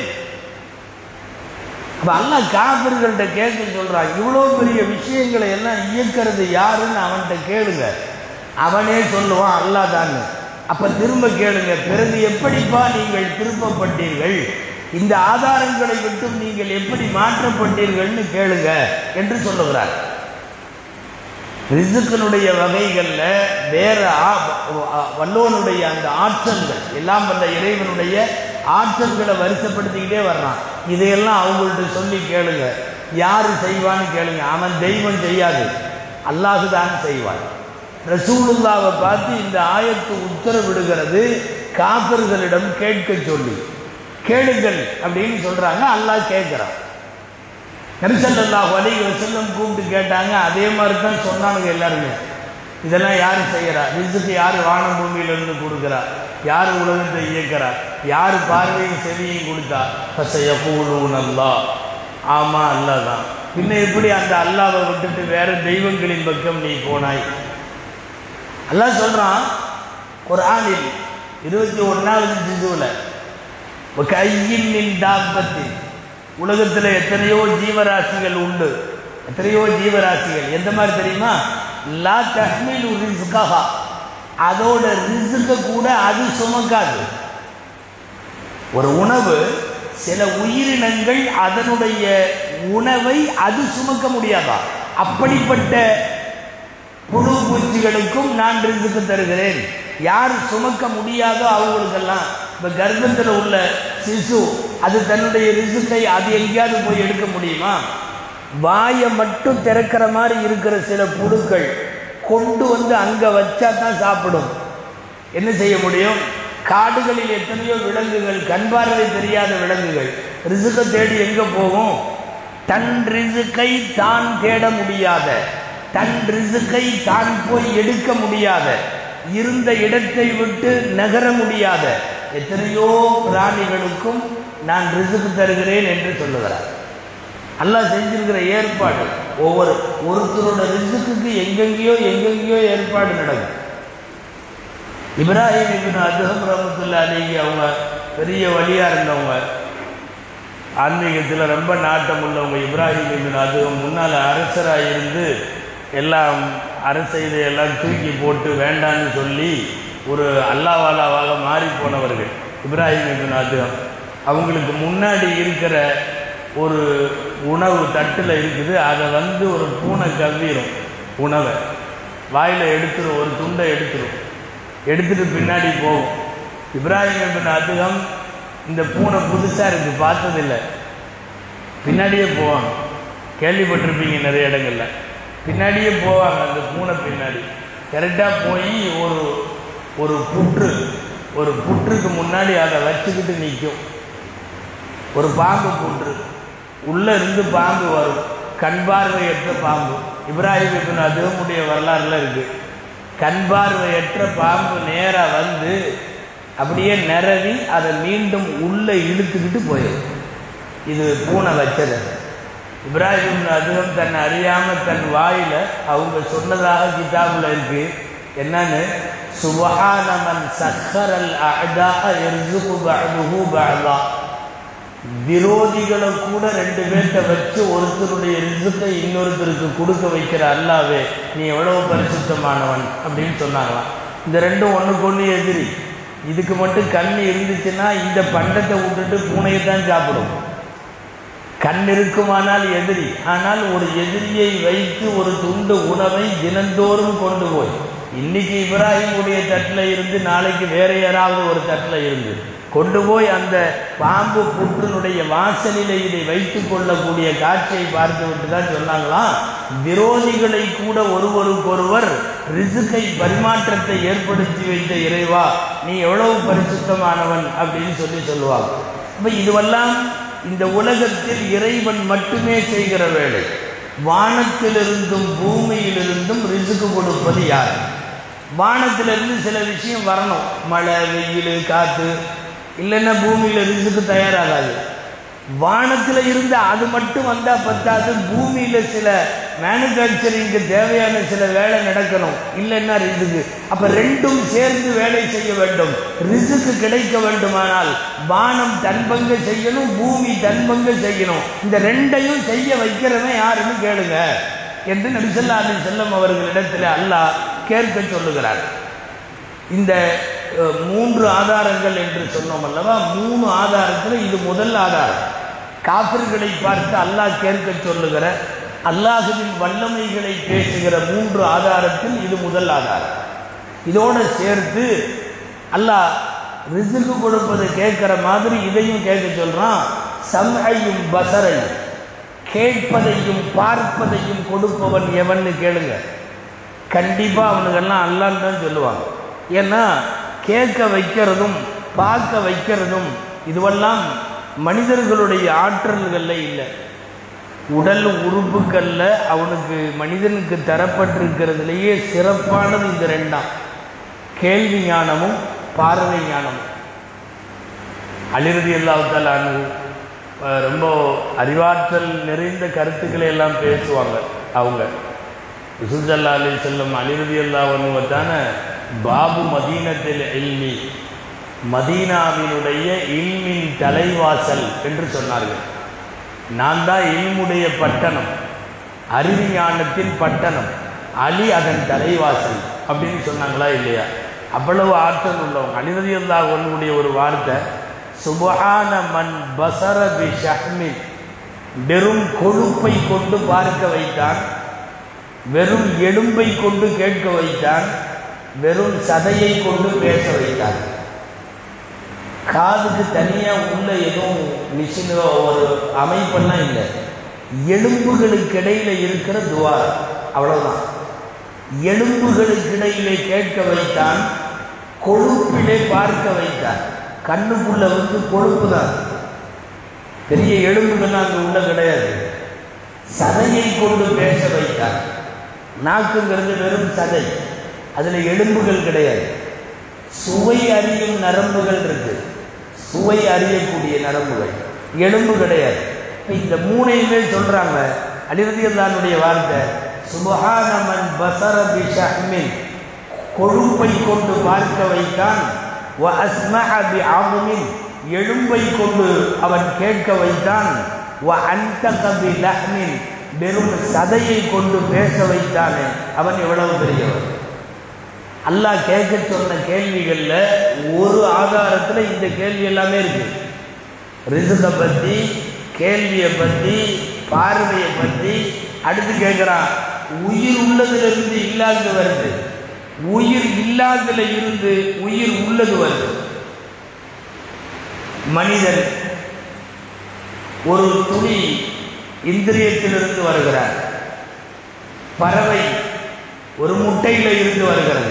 அப்ப அல்லாஹ் காபிர்கள்ட்ட கேட்க சொல்றான் இவ்வளோ பெரிய விஷயங்களை எல்லாம் இயக்கிறது யாருன்னு அவன்கிட்ட கேளுங்க அவனே சொல்லுவான் அல்லாஹ் தான் அப்ப திரும்ப கேளுங்க பிறகு எப்படிப்பா நீங்கள் திருப்பப்பட்டீர்கள் இந்த ஆதாரங்களை விட்டும் நீங்கள் எப்படி மாற்றப்பட்டீர்கள்னு கேளுங்க என்று சொல்லுகிறார் ரிசுக்கனுடைய வகைகளில் வேற வல்லோனுடைய அந்த ஆற்றல்கள் எல்லாம் வந்த இறைவனுடைய ஆற்றல்களை வரிசைப்படுத்திக்கிட்டே வர்றான் இதையெல்லாம் அவங்கள்ட்ட சொல்லி கேளுங்க யார் செய்வான்னு கேளுங்க அவன் தெய்வம் செய்யாது அல்லாஹு தான் செய்வான் ரசூலுல்லாவை பார்த்து இந்த ஆயத்து உத்தரவிடுகிறது காப்பர்களிடம் கேட்க சொல்லி கேளுங்கள் அப்படின்னு சொல்றாங்க அல்லாஹ் கேட்குறான் நரிசல்லாஹ் வலிக செல்லம் கூப்பிட்டு கேட்டாங்க அதே மாதிரி தான் சொன்னானுங்க எல்லாருமே இதெல்லாம் யார் செய்கிறா ரிசுக்கு யார் வானம் பூமியிலிருந்து கொடுக்குறா யார் உலகத்தை இயக்கிறா யார் பார்வையும் செவியும் கொடுத்தா பசைய கூழும் நல்லா ஆமாம் அல்லாஹ் தான் பின்ன எப்படி அந்த அல்லாவை விட்டுட்டு வேற தெய்வங்களின் பக்கம் நீ போனாய் அல்லாஹ் சொல்கிறான் குர்ஆனில் இருபத்தி ஒன்றாவது ஜிசுவில் கையின் நின் தாபத்தில் உலகத்தில் எத்தனையோ ஜீவராசிகள் உண்டு எத்தனையோ ஜீவராசிகள் எந்த மாதிரி தெரியுமா லா தஹ்மிலு ரிஸ்கஹா அதோட ரிஸ்க கூட அது சுமக்காது ஒரு உணவு சில உயிரினங்கள் அதனுடைய உணவை அது சுமக்க முடியாதா அப்படிப்பட்ட புழு பூச்சிகளுக்கும் நான் ரிசுக்கு தருகிறேன் யார் சுமக்க முடியாதோ அவங்களுக்கெல்லாம் இப்போ கர்ப்பத்தில் உள்ள சிசு அது தன்னுடைய ரிசுக்கை அது எங்கேயாவது போய் எடுக்க முடியுமா வாயை மட்டும் திறக்கிற மாதிரி இருக்கிற சில புழுக்கள் கொண்டு வந்து அங்கே வச்சா தான் சாப்பிடும் என்ன செய்ய முடியும் காடுகளில் எத்தனையோ விலங்குகள் கண் பார்வை தெரியாத விலங்குகள் ரிசுக்கை தேடி எங்கே போகும் தன் ரிசுக்கை தான் தேட முடியாத தன் ரிசுக்கை தான் போய் எடுக்க முடியாத இருந்த இடத்தை விட்டு நகர முடியாத எத்தனையோ பிராணிகளுக்கும் நான் ரிசுக்கு தருகிறேன் என்று சொல்லுகிறார் அல்லாஹ் செஞ்சிருக்கிற ஏற்பாடு ஒவ்வொரு ஒருத்தரோட ரிசுக்குக்கு எங்கெங்கேயோ எங்கெங்கேயோ ஏற்பாடு நடக்கும் இப்ராஹிம் இபின் அதுகம் ரஹமத்துல்லா அலிகி அவங்க பெரிய வழியாக இருந்தவங்க ஆன்மீகத்தில் ரொம்ப நாட்டம் உள்ளவங்க இப்ராஹிம் இபின் அதுகம் முன்னால் அரசராக இருந்து எல்லாம் அரசை இதையெல்லாம் தூக்கி போட்டு வேண்டான்னு சொல்லி ஒரு அல்லாவாலாவாக மாறி போனவர்கள் இப்ராஹிம் இபின் அதுகம் அவங்களுக்கு முன்னாடி இருக்கிற ஒரு உணவு தட்டில் இருக்குது அதை வந்து ஒரு பூனை கவ்விரும் உணவை வாயில் எடுத்துரும் ஒரு துண்டை எடுத்துரும் எடுத்துட்டு பின்னாடி போகும் இப்ராஹிம் இபின் அதுகம் இந்த பூனை புதுசாக இருக்குது பார்த்ததில்லை பின்னாடியே போவாங்க கேள்விப்பட்டிருப்பீங்க நிறைய இடங்களில் பின்னாடியே போவாங்க அந்த பூனை பின்னாடி கரெக்டாக போய் ஒரு ஒரு புற்று ஒரு புற்றுக்கு முன்னாடி அதை வச்சுக்கிட்டு நிற்கும் ஒரு பாம்பு புற்று உள்ளே இருந்து பாம்பு வரும் கண் பார்வையற்ற பாம்பு இப்ராஹிம் இபின் அதுவமுடைய வரலாறுல இருக்கு கண் பார்வையற்ற பாம்பு நேராக வந்து அப்படியே நிரவி அதை மீண்டும் உள்ளே இழுத்துக்கிட்டு போயிடும் இது பூனை வச்சது இப்ராஹிம் அதுவும் தன் அறியாமல் தன் வாயில் அவங்க சொன்னதாக கிதாபில் இருக்கு என்னன்னு சுபஹானமன் சக்கரல் அடா எர்சுகு பஅதுஹு பஅதா விரோதிகளை கூட ரெண்டு பேர்த்த வச்சு ஒருத்தருடைய ரிசுக்கை இன்னொருத்தருக்கு கொடுக்க வைக்கிற அல்லாவே நீ எவ்வளவு பரிசுத்தமானவன் அப்படின்னு சொன்னாங்களாம் இந்த ரெண்டும் ஒன்றுக்கு ஒன்று எதிரி இதுக்கு மட்டும் கண் இருந்துச்சுன்னா இந்த பண்டத்தை விட்டுட்டு பூனையை தான் சாப்பிடும் கண் இருக்குமானால் எதிரி ஆனால் ஒரு எதிரியை வைத்து ஒரு துண்டு உணவை தினந்தோறும் கொண்டு போய் இன்னைக்கு இப்ராஹிமுடைய தட்டில் இருந்து நாளைக்கு வேற யாராவது ஒரு தட்டில் இருந்து கொண்டு போய் அந்த பாம்பு புற்றினுடைய வாசலில் இதை வைத்து கொள்ளக்கூடிய காட்சியை பார்த்து விட்டு தான் சொன்னாங்களாம் விரோதிகளை கூட ஒருவருக்கொருவர் ரிசுக்கை பரிமாற்றத்தை ஏற்படுத்தி வைத்த இறைவா நீ எவ்வளவு பரிசுத்தமானவன் அப்படின்னு சொல்லி சொல்லுவாங்க அப்போ இதுவெல்லாம் இந்த உலகத்தில் இறைவன் மட்டுமே செய்கிற வேலை வானத்திலிருந்தும் பூமியிலிருந்தும் ரிசுக்கு கொடுப்பது யார் வானத்திலிருந்து சில விஷயம் வரணும் மழை வெயில் காற்று இல்லைன்னா பூமியில் ரிசுக்கு தயாராகாது வானத்தில் இருந்து அது மட்டும் வந்தால் பத்தாது பூமியில் சில மேனுஃபேக்சரிங்க்கு தேவையான சில வேலை நடக்கணும் இல்லைன்னா ரிசுக்கு அப்போ ரெண்டும் சேர்ந்து வேலை செய்ய வேண்டும் ரிசுக்கு கிடைக்க வேண்டுமானால் வானம் தன் பங்கு செய்யணும் பூமி தன் பங்கு செய்யணும் இந்த ரெண்டையும் செய்ய வைக்கிறவன் யாருன்னு கேளுங்க என்று நபிசல்லா அலி செல்லம் அவர்களிடத்தில் அல்லாஹ் கேட்க சொல்லுகிறார் இந்த அஹ், மூன்று ஆதாரங்கள் என்று சொன்னோம் அல்லவா மூணு ஆதாரத்தில் இது முதல் ஆதாரம் காபிர்களை பார்த்து அல்லாஹ் கேட்க சொல்லுகிற அல்லாஹுவின் வல்லமைகளை பேசுகிற மூன்று ஆதாரத்தில் இது முதல் ஆதாரம் இதோடு சேர்த்து அல்லாஹ் ரிசுக்கு கொடுப்பதை கேட்குற மாதிரி இதையும் கேட்க சொல்கிறான் சம்ஐயும் பசரையும் கேட்பதையும் பார்ப்பதையும் கொடுப்பவன் எவன்னு கேளுங்க கண்டிப்பாக அவனுக்கெல்லாம் அல்லான்னு தான் சொல்லுவாங்க ஏன்னா கேட்க வைக்கிறதும் பார்க்க வைக்கிறதும் இதுவெல்லாம் மனிதர்களுடைய ஆற்றல்களில் இல்லை உடல் உறுப்புகளில் அவனுக்கு மனிதனுக்கு தரப்பட்டிருக்கிறதுலேயே சிறப்பானது இந்த ரெண்டாம் கேள்வி ஞானமும் பார்வை ஞானமும் அலிரதி அல்லாஹால் அனு அஹ், ரொம்ப அறிவாற்றல் நிறைந்த கருத்துக்களை எல்லாம் பேசுவாங்க அவங்க ரிசுல்லா அலி செல்லம் அலிரதி அல்லா தான பாபு மதீனத்தில் இல்மி மதீனாவினுடைய இல்மின் தலைவாசல் என்று சொன்னார்கள் நான் தான் இல்முடைய பட்டணம் அறிவிஞானத்தின் பட்டணம் அலி அதன் தலைவாசல் அப்படின்னு சொன்னாங்களா இல்லையா அவ்வளவு ஆற்றல் உள்ளவங்க அலிரதி அல்லா ஒன்னுடைய ஒரு வார்த்தை சுபஹான மன் பசர பி ஷஹ்மின் வெறும் கொழுப்பை கொண்டு பார்க்க வைத்தான் வெறும் எலும்பை கொண்டு கேட்க வைத்தான் வெறும் சதையை கொண்டு பேச வைத்தான் காதுக்கு தனியாக உள்ள எதுவும் மிஷினோ ஒரு அமைப்பெல்லாம் இல்லை எலும்புகளுக்கு இடையில இருக்கிற துவார் அவ்வளவுதான் எலும்புகளுக்கு இடையிலே கேட்க வைத்தான் கொழுப்பிலே பார்க்க வைத்தான் கண்ணுக்குள்ள வந்து கொழுப்பு தான் பெரிய எலும்புகள்லாம் அங்கே உள்ள கிடையாது சதையை கொண்டு பேச வைத்தார் நாக்குங்கிறது வெறும் சதை அதில் எலும்புகள் கிடையாது சுவை அறியும் நரம்புகள் இருக்கு சுவை அறியக்கூடிய நரம்புகள் எலும்பு கிடையாது இப்ப இந்த மூணையுமே சொல்றாங்க அலிரதியல்லானுடைய வார்த்தை சுபஹானமன் பசர பி ஷஹ்மின் கொழுப்பை கொண்டு பார்க்க வைத்தான் வ அஸ்மஅ பி ஆகுமின் எலும்பை கொண்டு அவன் கேட்க வைத்தான் வ அன்தக பி லஹ்மின் வெறும் சதையை கொண்டு பேச வைத்தானே அவன் எவ்வளவு பெரியவன் அல்லாஹ் கேட்க சொன்ன கேள்விகள்ல ஒரு ஆதாரத்துல இந்த கேள்வி எல்லாமே இருக்கு ரிசுத்தை பத்தி கேள்வியை பத்தி பார்வையை பத்தி அடுத்து கேட்கிறான் உயிர் உள்ளதிலிருந்து இல்லாதது வருது உயிர் இல்லாததுல இருந்து உயிர் உள்ளது வருது மனிதன் ஒரு துளி இந்திரியத்திலிருந்து வருகிறார் பறவை ஒரு முட்டையில இருந்து வருகிறது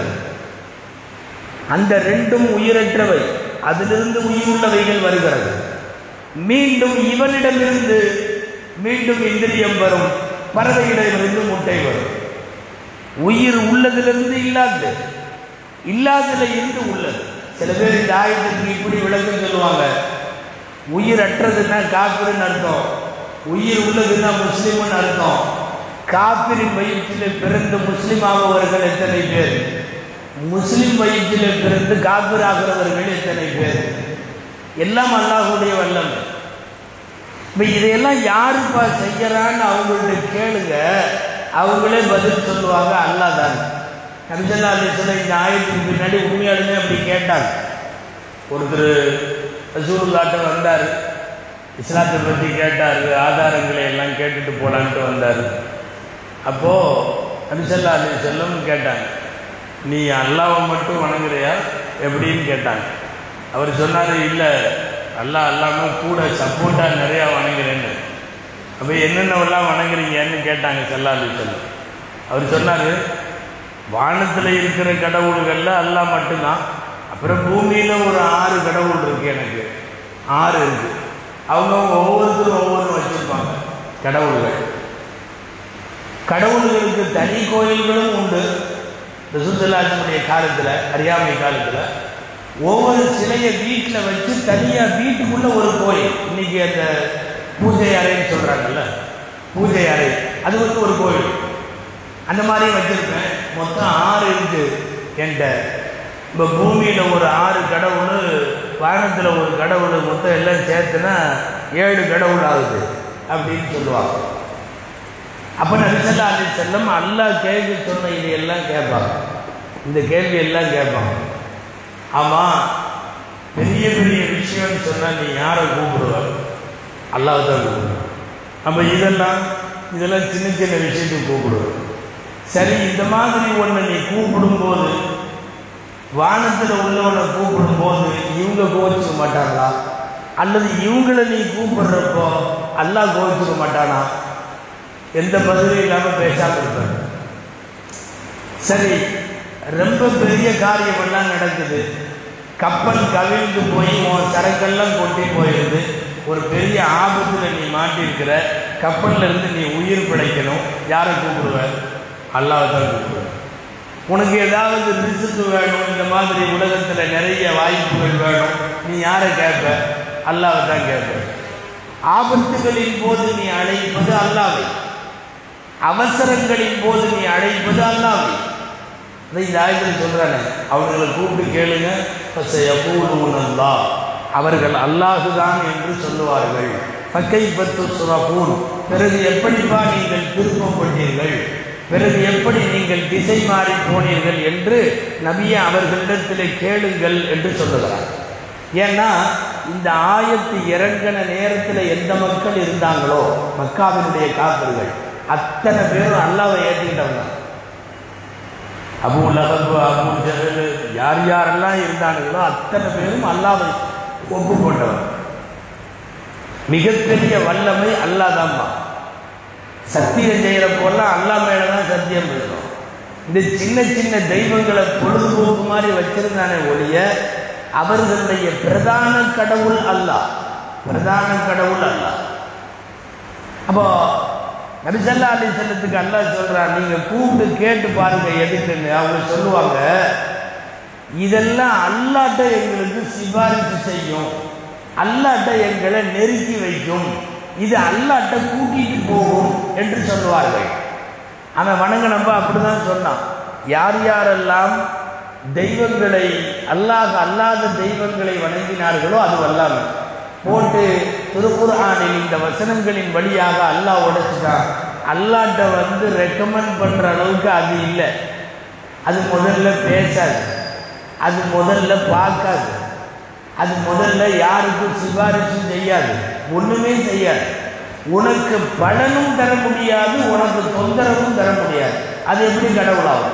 அந்த ரெண்டும் உயிரற்றவை அதிலிருந்து உயிருள்ளவைகள் வருகிறது மீண்டும் இவனிடமிருந்து மீண்டும் இந்திரியம் வரும் பறவையிடமிருந்து முட்டை வரும் உயிர் உள்ளதிலிருந்து இல்லாதது இல்லாததுல இருந்து உள்ளது சில பேர் இந்த ஆயத்துக்கு இப்படி விளக்கம் சொல்லுவாங்க உயிர் அற்றதுன்னா காப்பிரின்னு அர்த்தம் உயிர் உள்ளதுன்னா முஸ்லீம்னு அர்த்தம் காப்பிரின் வயிற்றில் பிறந்து முஸ்லீம் ஆகுவர்கள் எத்தனை பேர் முஸ்லிம் வயிற்றில் பிறந்து காப்பிர் ஆகிறவர்கள் எத்தனை பேர் எல்லாம் அல்லாஹுடைய வல்லம் இப்போ இதையெல்லாம் யாருப்பா செய்யறான்னு அவங்கள்ட்ட கேளுங்க அவங்களே பதில் சொல்லுவாங்க அல்லாஹ் தான் நபிசல்லா அலிஸ்லாம் இந்த ஆயத்துக்கு பின்னாடி உண்மையாலுமே அப்படி கேட்டாங்க ஒருத்தர் ரசூலுல்லாட்ட வந்தார் இஸ்லாத்தை பற்றி கேட்டார் ஆதாரங்களை எல்லாம் கேட்டுட்டு போலான்ட்டு வந்தார் அப்போது நபிசல்லா அலி செல்லம் கேட்டாங்க நீ அல்லாவை மட்டும் வணங்குறியா எப்படின்னு கேட்டாங்க அவர் சொன்னார் இல்லை அல்லாஹ் அல்லாமல் கூட சப்போர்ட்டாக நிறையா வணங்குறேன்னு அப்போ என்னென்னவெல்லாம் வணங்குறீங்கன்னு கேட்டாங்க சல்லா அலி செல்லம் அவர் சொன்னார் வானத்தில் இருக்கிற கடவுள்களில் அல்லாஹ் மட்டும்தான் அப்புறம் பூமியில் ஒரு ஆறு கடவுள் இருக்கு எனக்கு ஆறு இருக்கு அவங்க ஒவ்வொருத்தரும் ஒவ்வொரு வச்சிருப்பாங்க கடவுள்கள் கடவுள்களுக்கு தனி கோயில்களும் உண்டு ரசூசல்லாசனுடைய காலத்தில் அறியாமை காலத்தில் ஒவ்வொரு சிலையை வீட்டில் வச்சு தனியாக வீட்டுக்குள்ள ஒரு கோயில் இன்னைக்கு அந்த பூஜை அறைன்னு சொல்கிறாங்கல்ல பூஜை அறை அது வந்து ஒரு கோயில் அந்த மாதிரி வச்சிருப்பேன் மொத்தம் ஆறு இருக்கு என்கிட்ட இப்போ பூமியில் ஒரு ஆறு கடவுள் வானத்தில் ஒரு கடவுள் மொத்தம் எல்லாம் சேர்த்துனா ஏழு கடவுள் ஆகுது அப்படின்னு சொல்லுவாங்க அப்போ நபிசல்லா அலி செல்லம் அல்லாஹ் கேள்வி சொன்ன இதையெல்லாம் கேட்பாங்க இந்த கேள்வி எல்லாம் கேட்பாங்க ஆமாம் பெரிய பெரிய விஷயம்னு சொன்னால் நீ யாரை கூப்பிடுவ அல்லாஹ் தான் கூப்பிடுவேன் நம்ம இதெல்லாம் இதெல்லாம் சின்ன சின்ன விஷயத்துக்கு கூப்பிடுவோம் சரி இந்த மாதிரி ஒன்றை நீ கூப்பிடும்போது வானத்தில் உள்ளவனை கூப்பிடும்போது இவங்க கோவிச்சுக்க மாட்டாங்களா அல்லது இவங்கள நீ கூப்பிடுறப்போ அல்லாஹ் கோவிச்சுக்க மாட்டானா எந்த பதிலும் இல்லாமல் பேசாமல் இருப்பார் சரி ரொம்ப பெரிய காரியம் எல்லாம் நடக்குது கப்பல் கவிழ்ந்து போய் உன் சரக்கெல்லாம் கொட்டி போயிடுது ஒரு பெரிய ஆபத்தில் நீ மாட்டியிருக்கிற கப்பல்ல இருந்து நீ உயிர் பிழைக்கணும் யாரை கூப்பிடுவ அல்லாவை தான் கூப்பிடுவ உனக்கு ஏதாவது ரிசுக்கு வேணும் இந்த மாதிரி உலகத்தில் நிறைய வாய்ப்புகள் வேணும் நீ யாரை கேட்ப அல்லாவை தான் கேட்ப ஆபத்துகளின் போது நீ அழைப்பது அல்லாவை அவசரங்களின் போது நீ அழைப்பது அல்லாவை அதை இந்த ஆயத்தில் சொல்றானே அவர்களை கூப்பிட்டு கேளுங்க எப்பூனல்லா அவர்கள் அல்லாஹுதான் என்று சொல்லுவார்கள் ஃபக்கை பத்து சுரபூன் பிறகு எப்படிப்பா நீங்கள் திருப்பப்பட்டீர்கள் பிறகு எப்படி நீங்கள் திசை மாறி போனீர்கள் என்று நபியை அவர்களிடத்தில் கேளுங்கள் என்று சொல்லுகிறார் ஏன்னா இந்த ஆயத்து இறங்கின நேரத்தில் எந்த மக்கள் இருந்தாங்களோ மக்காவினுடைய காப்பர்கள் அத்தனை பேரும் அல்லாவை ஏற்றிக்கிட்டவங்க அபு லஹபு அபு ஜஹல் யார் யாரெல்லாம் இருந்தானுங்களோ அத்தனை பேரும் அல்லாவை ஒப்புக்கொண்டவர் மிகப்பெரிய வல்லமை அல்லாதாம்மா சத்தியம் செய்கிறப்போல்லாம் அல்லா மேலே தான் சத்தியம் பண்ணணும் இந்த சின்ன சின்ன தெய்வங்களை பொழுதுபோக்கு மாதிரி வச்சிருந்தானே ஒழிய அவர்களுடைய பிரதான கடவுள் அல்லாஹ் பிரதான கடவுள் அல்லாஹ் அப்போ நபிசல்லா அலி செல்லத்துக்கு அல்லா சொல்றான் நீங்க கூப்பிட்டு கேட்டு பாருங்க எதுக்குன்னு அவங்க சொல்லுவாங்க இதெல்லாம் அல்லாட்ட எங்களுக்கு சிபாரிசு செய்யும் அல்லாட்ட எங்களை நெருக்கி வைக்கும் இது அல்லாட்ட கூட்டிட்டு போகும் என்று சொல்லுவார்கள் அவன் வணங்கினப்ப அப்படிதான் சொன்னான் யார் யாரெல்லாம் தெய்வங்களை அல்லாஹ் அல்லாத தெய்வங்களை வணங்கினார்களோ அது வல்லாமல் போட்டு திருக்குர்ஆனில் இந்த வசனங்களின் வழியாக அல்லாஹ் உடைச்சிட்டான் அல்லாட்ட வந்து ரெக்கமெண்ட் பண்ணுற அளவுக்கு அது இல்லை அது முதல்ல பேசாது அது முதல்ல பார்க்காது அது முதல்ல யாருக்கும் சிபாரிசும் செய்யாது ஒன்றுமே செய்யாது உனக்கு பலனும் தர முடியாது உனக்கு தொந்தரவும் தர முடியாது அது எப்படி கடவுளாகும்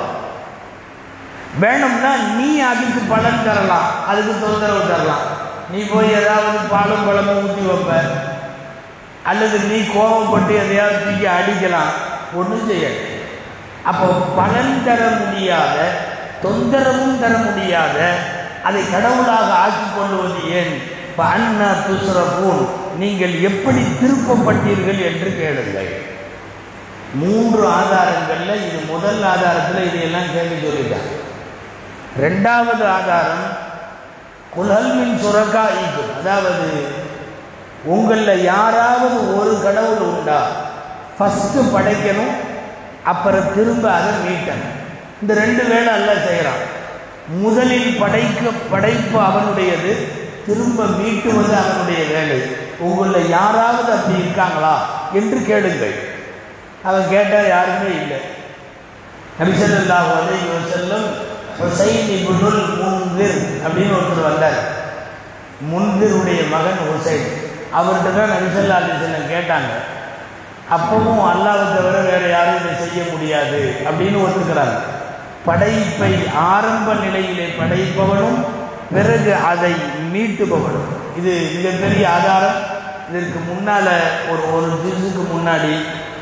வேணும்னா நீ அதுக்கு பலன் தரலாம் அதுக்கு தொந்தரவு தரலாம் நீ போய் ஏதாவது பாலும் பழமும் ஊற்றி வைப்ப அல்லது நீ கோபப்பட்டு எதையாவது தூக்கி அடிக்கலாம் ஒன்றும் செய்யாது அப்போ பலன் தர முடியாத தொந்தரவும் தர முடியாத அதை கடவுளாக ஆக்கி கொள்வது ஏன் அண்ணா துசுரபூன் நீங்கள் எப்படி திருப்பப்பட்டீர்கள் என்று கேளுங்கள் மூன்று ஆதாரங்கள்ல இது முதல் ஆதாரத்தில் இதையெல்லாம் கேள்வி சொல்லிட்டாங்க ரெண்டாவது ஆதாரம் குலல்மின் சுரக்கா ஈக்கும் அதாவது உங்களில் யாராவது ஒரு கடவுள் உண்டா ஃபஸ்ட்டு படைக்கணும் அப்புறம் திரும்ப அதை மீட்டணும் இந்த ரெண்டு வேலை அல்ல செய்கிறான் முதலில் படைக்க படைப்பு அவனுடையது திரும்ப மீட்டுவது அவனுடைய வேலை உங்களில் யாராவது அப்படி இருக்காங்களா என்று கேளுங்கள் அவன் கேட்டால் யாருமே இல்லை நபிசல்லாஹு அலைஹி வஸல்லம் ஹுசைன் இப்னுல் முன்திர் அப்படின்னு ஒருத்தர் வந்தார் முன்திருடைய மகன் ஹுசைன் அவர்கிட்ட தான் நபிசல்லா அலிசல்லம் கேட்டாங்க அப்பவும் அல்லாவை தவிர வேற யாரும் இதை செய்ய முடியாது அப்படின்னு ஒத்துக்கிறாங்க படைப்பை ஆரம்ப நிலையிலே படைப்பவனும் பிறகு அதை மீட்டுபவனும் இது மிகப்பெரிய ஆதாரம் இதற்கு முன்னால் ஒரு ஒரு ஜூஸுக்கு முன்னாடி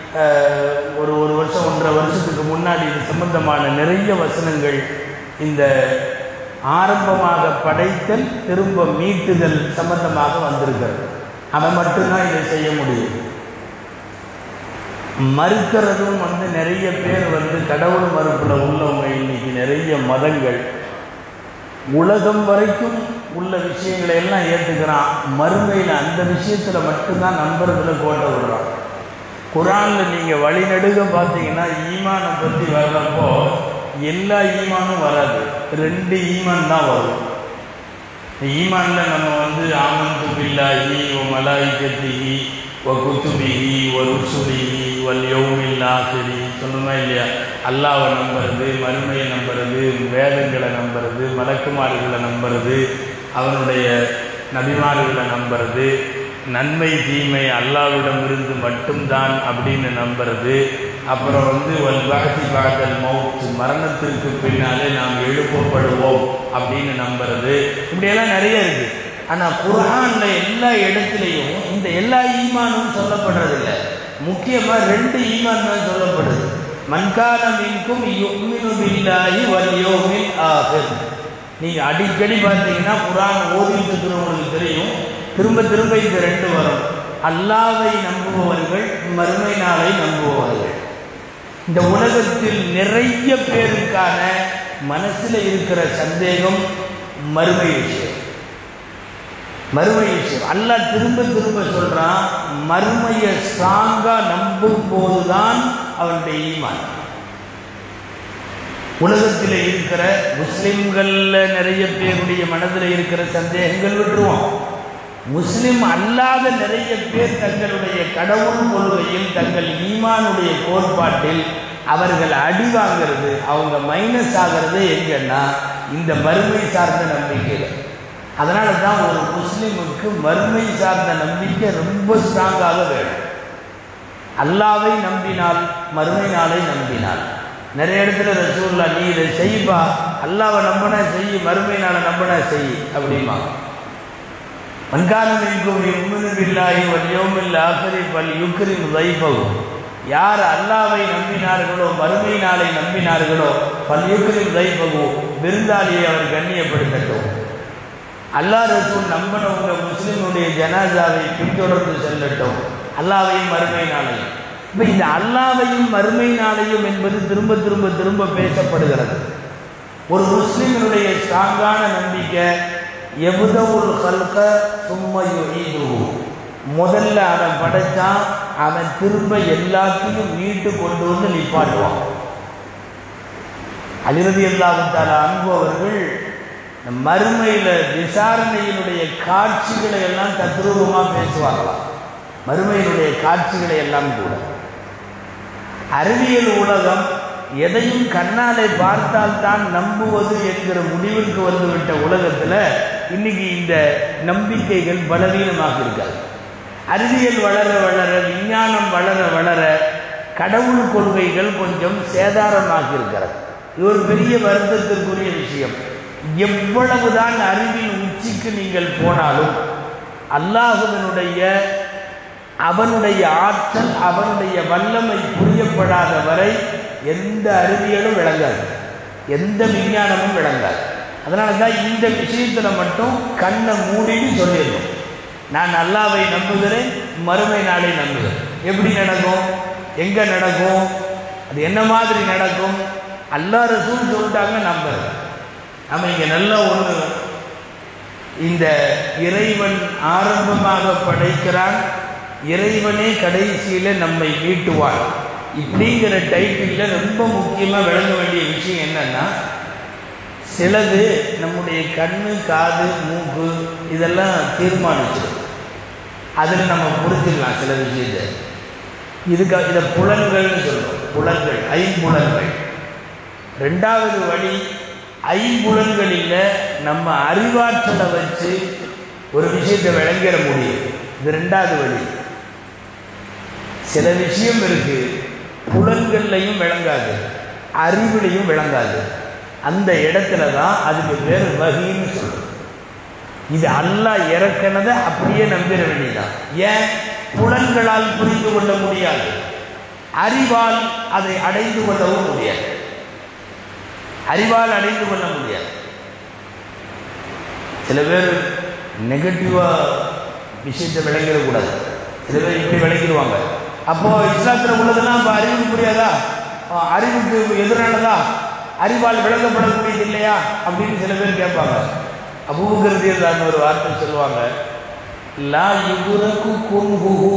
ஒரு ஒரு வருஷம் ஒன்றரை வருஷத்துக்கு முன்னாடி இது சம்பந்தமான நிறைய வசனங்கள் இந்த ஆரம்பமாக படைத்தல் திரும்ப மீட்டுதல் சம்பந்தமாக வந்திருக்கிறது அவன் மட்டும்தான் இதை செய்ய முடியும் மறுக்கிறதும் வந்து நிறைய பேர் வந்து கடவுள் மறுப்பில் உள்ளவங்க இன்னைக்கு நிறைய மதங்கள் உலகம் வரைக்கும் உள்ள விஷயங்களை எல்லாம் ஏற்றுக்கிறான் மறுமையில் அந்த விஷயத்தில் மட்டும்தான் நம்புறதுல கோட்டை விடுறான் குரானில் நீங்கள் வழிநடுக பார்த்தீங்கன்னா ஈமானை பற்றி வர்றப்போ எல்லா ஈமானும் வராது ரெண்டு ஈமான் தான் வரும் ஈமானில் நம்ம வந்து ஆமந்து பில்லாஹி ஓ மலாய்கத்திஹி ஒ குத்துபிஹி ஒ ருசுலிஹி வல் யௌமில் ஆசிரி சொன்னோமா இல்லையா அல்லாவை நம்புறது மறுமையை நம்புறது வேதங்களை நம்புறது மலக்குமார்களை நம்புறது அவனுடைய நபிமார்களை நம்புறது நன்மை தீமை அல்லாவிடமிருந்து மட்டும்தான் அப்படின்னு நம்புறது அப்புறம் வந்து வல் பாசி பாகல் மவுத் மரணத்திற்கு பின்னாலே நாம் எழுப்பப்படுவோம் அப்படின்னு நம்புறது இப்படியெல்லாம் நிறைய இருக்கு ஆனால் குரான்ல எல்லா இடத்துலையும் இந்த எல்லா ஈமானும் சொல்லப்படுறதில்லை முக்கியமாக ரெண்டு ஈமான் தான் சொல்லப்படுது மன்கான மின்கும் யுக்மினு பில்லாஹி வல் யோமில் ஆஹிர் நீங்கள் அடிக்கடி பார்த்தீங்கன்னா குரான் ஓதிட்டு இருக்கிறவங்களுக்கு தெரியும் திரும்ப திரும்ப இந்த ரெண்டு வரும் அல்லாவை நம்புபவர்கள் மறுமை நாளை நம்புபவர்கள் இந்த உலகத்தில் நிறைய பேருக்கான மனசில் இருக்கிற சந்தேகம் மறுமை விஷயம் மறுமை விஷயம் அல்லாஹ் திரும்ப திரும்ப சொல்றான் மறுமையை ஸ்ட்ராங்கா நம்பும் போதுதான் அவனுடைய ஈமான் உலகத்தில் இருக்கிற முஸ்லிம்கள்ல நிறைய பேருடைய மனதில் இருக்கிற சந்தேகங்கள் விட்டுருவோம் முஸ்லிம் அல்லாத நிறைய பேர் தங்களுடைய கடவுள் கொள்கையில் தங்கள் ஈமானுடைய கோட்பாட்டில் அவர்கள் அடி வாங்கிறது அவங்க மைனஸ் ஆகிறது எங்கன்னா இந்த மறுமை சார்ந்த நம்பிக்கையில் அதனால தான் ஒரு முஸ்லிமுக்கு மறுமை சார்ந்த நம்பிக்கை ரொம்ப ஸ்ட்ராங்காக வேணும் அல்லாவை நம்பினால் மறுமை நாளை நம்பினால் நிறைய இடத்துல ரசூல்லா நீ இதை செய்ப்பா அல்லாவை நம்பினா செய் மறுமை நாளை நம்பினா செய் அப்படிம்பாங்க மன்கானம் எங்கும் இம்முனு பில்லாஹி வல்யோமில் ஆசரி பல் யுக்ரிம் தைபகும் யார் அல்லாவை நம்பினார்களோ மறுமை நாளை நம்பினார்களோ பல் யுக்ரிம் தைபகு விருந்தாளியை அவர் கண்ணியப்படுத்தட்டும் அல்லாஹ் ரசூல் நம்பினவங்க முஸ்லிமுடைய ஜனாசாவை பின்தொடர்ந்து செல்லட்டும் அல்லாவையும் மறுமை நாளையும் இப்போ இந்த அல்லாவையும் மறுமை நாளையும் என்பது திரும்ப திரும்ப திரும்ப பேசப்படுகிறது ஒரு முஸ்லிமினுடைய ஸ்ட்ராங்கான நம்பிக்கை எபுதவுல் ஹல்க சும்ம யுஈதுஹு முதல்ல அவன் படைச்சான் அவன் திரும்ப எல்லாத்தையும் மீட்டு கொண்டு வந்து நிப்பாட்டுவான் அலிரதி அல்லாவிட்டால அன்பு அவர்கள் இந்த மறுமையில் விசாரணையினுடைய காட்சிகளை எல்லாம் தத்ரூபமாக பேசுவாங்களாம் மறுமையினுடைய காட்சிகளை எல்லாம் கூட அறிவியல் உலகம் எதையும் கண்ணாலே பார்த்தால்தான் நம்புவது என்கிற முடிவுக்கு வந்துவிட்ட உலகத்தில் இன்னைக்கு இந்த நம்பிக்கைகள் பலவீனமாக இருக்காது அறிவியல் வளர வளர விஞ்ஞானம் வளர வளர கடவுள் கொள்கைகள் கொஞ்சம் சேதாரமாக இருக்கிறது இது ஒரு பெரிய வருத்தத்திற்குரிய விஷயம் எவ்வளவுதான் அறிவின் உச்சிக்கு நீங்கள் போனாலும் அல்லாஹுவினுடைய அவனுடைய ஆற்றல் அவனுடைய வல்லமை புரியப்படாத வரை எந்த அறிவியலும் விளங்காது எந்த விஞ்ஞானமும் விளங்காது அதனால தான் இந்த விஷயத்தில் மட்டும் கண்ணை மூடின்னு சொல்லிடணும் நான் அல்லாவை நம்புகிறேன் மறுமை நாளை நம்புகிறேன் எப்படி நடக்கும் எங்கே நடக்கும் அது என்ன மாதிரி நடக்கும் அல்லா ரசூல் சொல்லிட்டாங்க நம்புறேன் நம்ம இங்கே நல்ல ஒன்று இந்த இறைவன் ஆரம்பமாக படைக்கிறான் இறைவனே கடைசியில் நம்மை மீட்டுவான் இப்படிங்கிற டைட்டிலில் ரொம்ப முக்கியமாக விளங்க வேண்டிய விஷயம் என்னன்னா சிலது நம்முடைய கண்ணு காது மூக்கு இதெல்லாம் தீர்மானிச்சிடும் அதில் நம்ம புரிஞ்சுக்கலாம் சில விஷயத்தை இதுக்கு இதை புலன்கள்னு சொல்லுவோம் புலன்கள் ஐம்புலன்கள் ரெண்டாவது வழி ஐம்புலன்களில் நம்ம அறிவாற்றலை வச்சு ஒரு விஷயத்தை விளங்கிட முடியும் இது ரெண்டாவது வழி சில விஷயம் இருக்கு புலன்கள்லையும் விளங்காது அறிவுலையும் விளங்காது அந்த இடத்துல தான் அதுக்கு பேர் வகின்னு சொல்லும் இது அல்லாஹ் இறக்கினதை அப்படியே நம்பிட வேண்டியதான் ஏன் புலன்களால் புரிந்து கொள்ள முடியாது அறிவால் அதை அடைந்து கொள்ளவும் முடியாது அறிவால் அடைந்து கொள்ள முடியாது சில பேர் நெகட்டிவாக விஷயத்தை விளங்கிடக்கூடாது சில பேர் இப்படி விளங்கிடுவாங்க அப்போ இஸ்லாத்தில் உள்ளதெல்லாம் இப்போ அறிவுக்கு புரியாதா ஆ, அறிவுக்கு எதிரானதா அறிவால் விளங்கப்படக்கூடியது இல்லையா அப்படின்னு சில பேர் கேட்பாங்க அபூபக்கரதியதான ஒரு வார்த்தை சொல்லுவாங்க லா யுகுரகு குன்ஹுஹு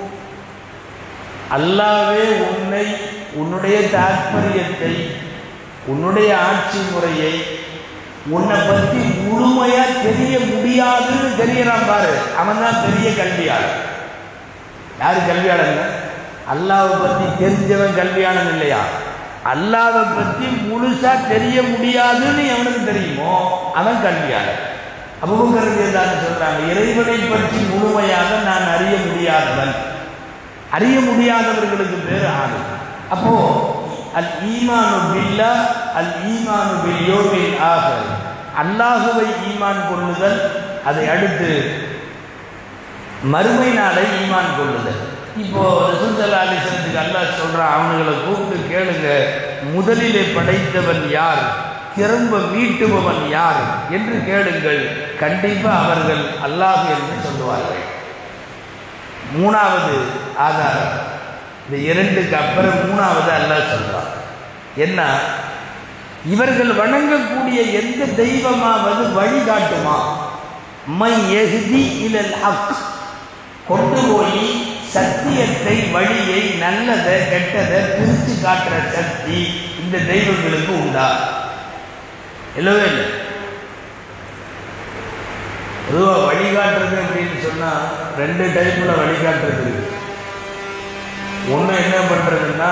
அல்லாவே உன்னை உன்னுடைய தாற்பயத்தை உன்னுடைய ஆட்சி முறையை உன்னை பற்றி முழுமையா தெரிய முடியாதுன்னு தெரியறான் பாரு அவன் தான் பெரிய கல்வியாளர் யாரு கல்வியாளர் அல்லாவை பற்றி தெரிஞ்சவன் கல்வியாளன் இல்லையா அல்லாவை பற்றி முழுசா தெரிய முடியாதுன்னு எவனுக்கு தெரியுமோ அவன் கல்வியாளர் அபுபக்கரதியதான் சொல்றாங்க இறைவனை பற்றி முழுமையாக நான் அறிய முடியாதவன் அறிய முடியாதவர்களுக்கு பேர் ஆணு அப்போ அல் ஈமானு பில்லா அல் ஈமானு பில் யோமில் ஆகர் அல்லாஹுவை ஈமான் கொள்ளுதல் அதை அடுத்து மறுமை நாளை ஈமான் கொள்ளுதல் இப்போ ரசூல் அலிசனத்துக்கு அல்லாஹ் சொல்றான் அவனுங்களை கூப்பிட்டு கேளுங்க முதலிலே படைத்தவன் யார் திரும்ப மீட்டுபவன் யார் என்று கேளுங்கள் கண்டிப்பா அவர்கள் அல்லாஹ் என்று சொல்லுவார்கள் மூணாவது ஆதாரம் இந்த இரண்டுக்கு அப்புறம் மூணாவது அல்லாஹ் சொல்றான் என்ன இவர்கள் வணங்கக்கூடிய எந்த தெய்வமாவது வழிகாட்டுமா மை எஹ்தி இலல் ஹக் கொண்டு போய் சத்தியத்தை வழியை நல்லதை கெட்டதை பிரித்து காட்டுற சக்தி இந்த தெய்வங்களுக்கு உண்டா இல்லவே இல்லை பொதுவாக வழிகாட்டுறது அப்படின்னு சொன்னால் ரெண்டு டைப்பில் வழிகாட்டுறது ஒன்று என்ன பண்ணுறதுன்னா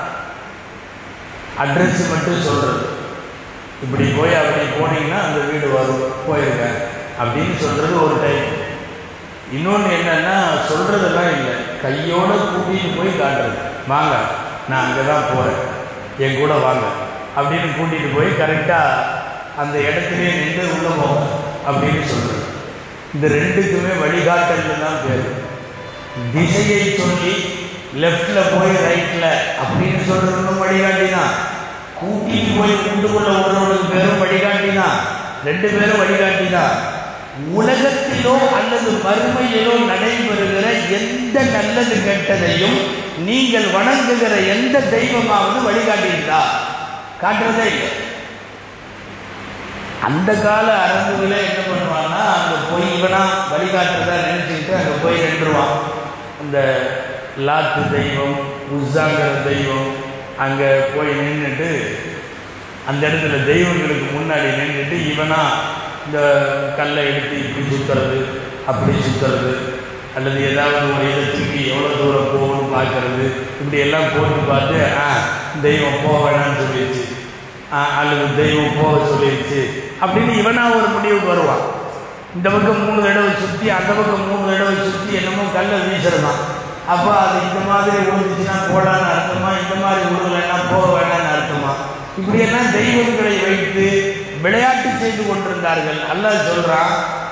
அட்ரஸ் மட்டும் சொல்கிறது இப்படி போய் அப்படி போனீங்கன்னா அந்த வீடு வரும் போயிருங்க அப்படின்னு சொல்கிறது ஒரு டைப் இன்னொன்று என்னன்னா சொல்கிறதெல்லாம் இல்லை கையோட கூட்டிகிட்டு போய் காட்டுறது வாங்க நான் அங்கே தான் போகிறேன் என் கூட வாங்க அப்படின்னு கூட்டிகிட்டு போய் கரெக்டாக அந்த இடத்துலயே நின்று உள்ள போங்க அப்படின்னு சொல்கிறது இந்த ரெண்டுக்குமே வழிகாட்டல் தான் பேர் திசையை சொல்லி லெஃப்ட்ல போய் ரைட்ல அப்படின்னு சொல்றதும் வழிகாட்டி தான் கூட்டிட்டு போய் கூட்டுக்குள்ள விடுறவனுக்கு பேரும் வழிகாட்டி தான் ரெண்டு பேரும் வழிகாட்டி தான் உலகத்திலோ அல்லது மறுமையிலோ நடைபெறுகிற எந்த நல்லது கெட்டதையும் நீங்கள் வணங்குகிற எந்த தெய்வமாவது வழிகாட்டியிருந்தா காட்டுறதே இல்லை அந்த கால அரங்குகளே என்ன பண்ணுவான்னா அங்கே போய் இவனா வழிகாட்டுறதா நினச்சிக்கிட்டு அங்கே போய் நின்றுவான் அந்த லாத்து தெய்வம் உஸ்ஸாங்கிற தெய்வம் அங்கே போய் நின்றுட்டு அந்த இடத்துல தெய்வங்களுக்கு முன்னாடி நின்றுட்டு இவனா இந்த கல்லை எடுத்து இப்படி சுற்றுறது அப்படி சுற்றுறது அல்லது ஏதாவது ஒரு இதை தூக்கி எவ்வளோ தூரம் போகணும்னு பார்க்கறது இப்படி எல்லாம் போட்டு பார்த்து ஆ தெய்வம் போக வேணாம்னு சொல்லிடுச்சு ஆ, அல்லது தெய்வம் போக சொல்லிடுச்சு அப்படின்னு இவனா ஒரு முடிவுக்கு வருவான் இந்த பக்கம் மூணு தடவை சுற்றி அந்த பக்கம் மூணு தடவை சுற்றி என்னமோ கல்லை வீசுறதான் அப்போ அது இந்த மாதிரி விழுந்துச்சுன்னா போடான்னு அர்த்தமா இந்த மாதிரி விழுகலைன்னா போக வேண்டாம்னு அர்த்தமா இப்படியெல்லாம் தெய்வங்களை வைத்து விளையாட்டு செய்து கொண்டிருந்தார்கள் அல்லாஹ் சொல்றான்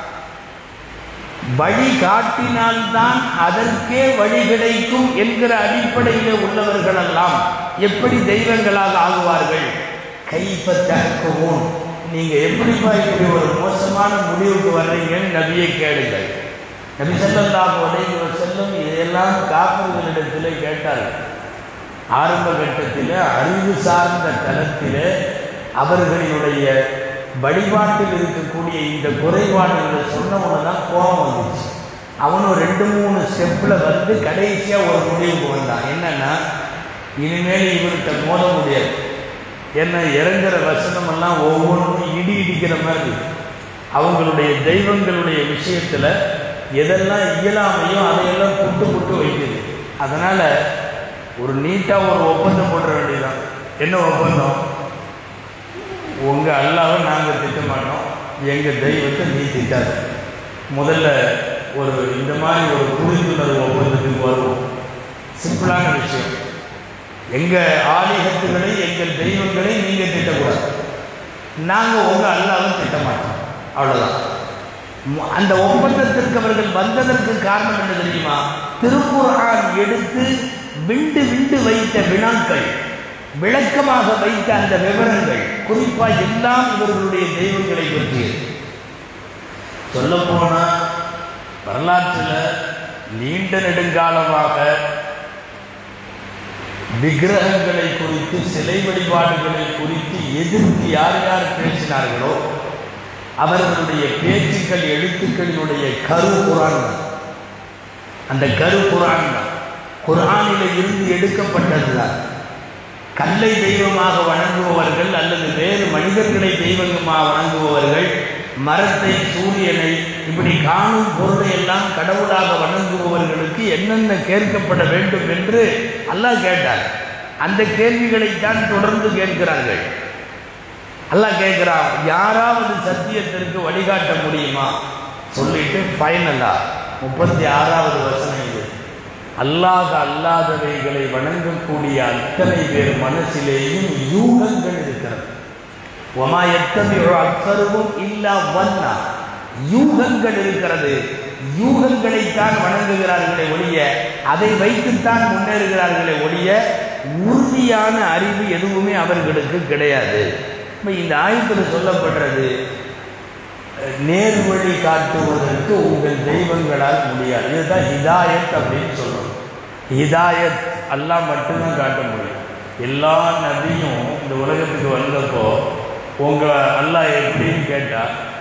வழி காட்டினால்தான் அதற்கே வழி கிடைக்கும் என்கிற அடிப்படையில் உள்ளவர்களெல்லாம் எப்படி தெய்வங்களாக ஆகுவார்கள் கைப்ப தகக்கவும் நீங்க எப்படிப்பா இப்படி ஒரு மோசமான முடிவுக்கு வர்றீங்கன்னு நபியை கேளுங்கள் நபி ஸல்லல்லாஹு அலைஹி வஸல்லம் இதையெல்லாம் காப்பர்களிடத்தில் கேட்டார்கள் ஆரம்ப கட்டத்தில் அறிவு சார்ந்த தளத்தில் அவர்களினுடைய வழிபாட்டில் இருக்கக்கூடிய இந்த குறைபாடுகளை சொன்னவன தான் கோபம் வந்துச்சு அவனும் ரெண்டு மூணு ஸ்டெப்பில் வந்து கடைசியாக ஒரு முடிவுக்கு வந்தான் என்னன்னா இனிமேல் இவர்கிட்ட மோத முடியாது ஏன்னா இறங்குற வசனமெல்லாம் ஒவ்வொன்றும் இடி இடிக்கிற மாதிரி இருக்கு. அவங்களுடைய தெய்வங்களுடைய விஷயத்தில் எதெல்லாம் இயலாமையோ அதையெல்லாம் புட்டு புட்டு வைக்குது அதனால் ஒரு நீட்டாக ஒரு ஒப்பந்தம் போட வேண்டியதுதான் என்ன ஒப்பந்தம் உங்கள் அல்லாவை நாங்கள் திட்ட மாட்டோம் எங்கள் தெய்வத்தை நீ திட்டாத முதல்ல ஒரு இந்த மாதிரி ஒரு புரிந்துணர்வு ஒப்பந்தத்துக்கு வருவோம் சிம்பிளான விஷயம் எங்கள் ஆலயத்துகளை எங்கள் தெய்வங்களை நீங்கள் திட்டக்கூடாது நாங்கள் உங்கள் அல்லாவை திட்ட மாட்டோம் அவ்வளோதான் ம- அந்த ஒப்பந்தத்திற்கு அவர்கள் வந்ததற்கு காரணம் என்ன தெரியுமா திருக்குர்ஆன் எடுத்து விண்டு விண்டு வைத்த வினாக்கள் விளக்கமாக வைத்த அந்த விவரங்கள் குறிப்பா எல்லாம் இவர்களுடைய தெய்வங்களை பற்றியது சொல்ல போனா வரலாற்றில் நீண்ட நெடுங்காலமாக விக்கிரகங்களை குறித்து சிலை வழிபாடுகளை குறித்து எதிர்த்து யார் யார் பேசினார்களோ அவர்களுடைய பேச்சுக்கள் எழுத்துக்களினுடைய கரு குரான் தான். அந்த கரு குரான் தான் குரானில இருந்து எடுக்கப்பட்டது தான் கல்லை தெய்வமாக வணங்குபவர்கள் அல்லது வேறு மனிதர்களை தெய்வமாக வணங்குபவர்கள் மரத்தை சூரியனை இப்படி காணும் பொருளை எல்லாம் கடவுளாக வணங்குபவர்களுக்கு என்னென்ன கேட்கப்பட வேண்டும் என்று அல்லாஹ் கேட்டார் அந்த கேள்விகளைத்தான் தொடர்ந்து கேட்கிறார்கள் அல்லாஹ் கேட்குறான் யாராவது சத்தியத்திற்கு வழிகாட்ட முடியுமா சொல்லிட்டு ஃபைனலா முப்பத்தி ஆறாவது வசனம் இது அல்லாஹ் அல்லாதவைகளை வணங்கக்கூடிய அத்தனை பேர் மனசிலேயும் யூகங்கள் இருக்கிறது ஒமா எத்தனை அக்கருவும் இல்லா வண்ணா யூகங்கள் இருக்கிறது யூகங்களைத்தான் வணங்குகிறார்களே ஒழிய அதை வைத்துத்தான் முன்னேறுகிறார்களே ஒழிய உறுதியான அறிவு எதுவுமே அவர்களுக்கு கிடையாது இப்ப இந்த ஆயத்தில் சொல்லப்படுறது அஹ், நேர்வழி காட்டுவதற்கு உங்கள் தெய்வங்களால் முடியாது இதுதான் ஹிதாயத் அப்படின்னு சொல்றோம் ஹிதாயத் அல்லாஹ் மட்டும்தான் காட்ட முடியும் எல்லா நபியும் இந்த உலகத்துக்கு வந்தப்போ உங்களை அல்லாஹ் எப்படின்னு கேட்டா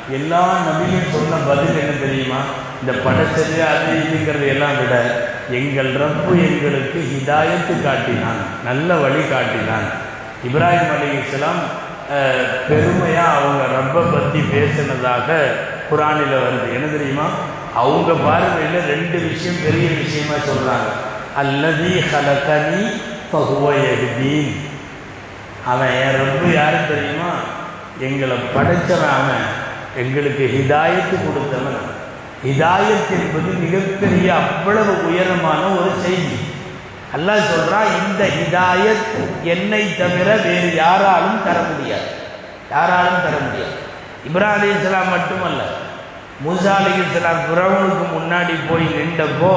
எல்லா நபியும் சொன்ன பதில் என்ன தெரியுமா இந்த படைச்சது அது இதுங்கிறது எல்லாம் விட எங்கள் ரப்பு எங்களுக்கு ஹிதாயத்து காட்டினான் நல்ல வழி காட்டினான் இப்ராஹிம் அலி இஸ்லாம் பெருமையாக அவங்க ரப்பை பற்றி பேசினதாக குரானில் வருது என்ன தெரியுமா அவங்க பார்வையில் ரெண்டு விஷயம் பெரிய விஷயமா சொல்கிறாங்க அல்லதி ஹலகனி பகுவயதீன் அவன் என் ரப்பு யாரு தெரியுமா எங்களை படைச்சவன் அவன் எங்களுக்கு ஹிதாயத்து கொடுத்தவன் அவன். ஹிதாயத் என்பது மிகப்பெரிய அவ்வளவு உயரமான ஒரு செய்தி அல்லாஹ் சொல்றான் இந்த ஹிதாயத் என்னை தவிர வேறு யாராலும் தர முடியாது யாராலும் தர முடியாது இப்ராஹிம் அலி இஸ்லாம் மட்டுமல்ல மூசா அலி இஸ்லாம் பிறவனுக்கு முன்னாடி போய் நின்றப்போ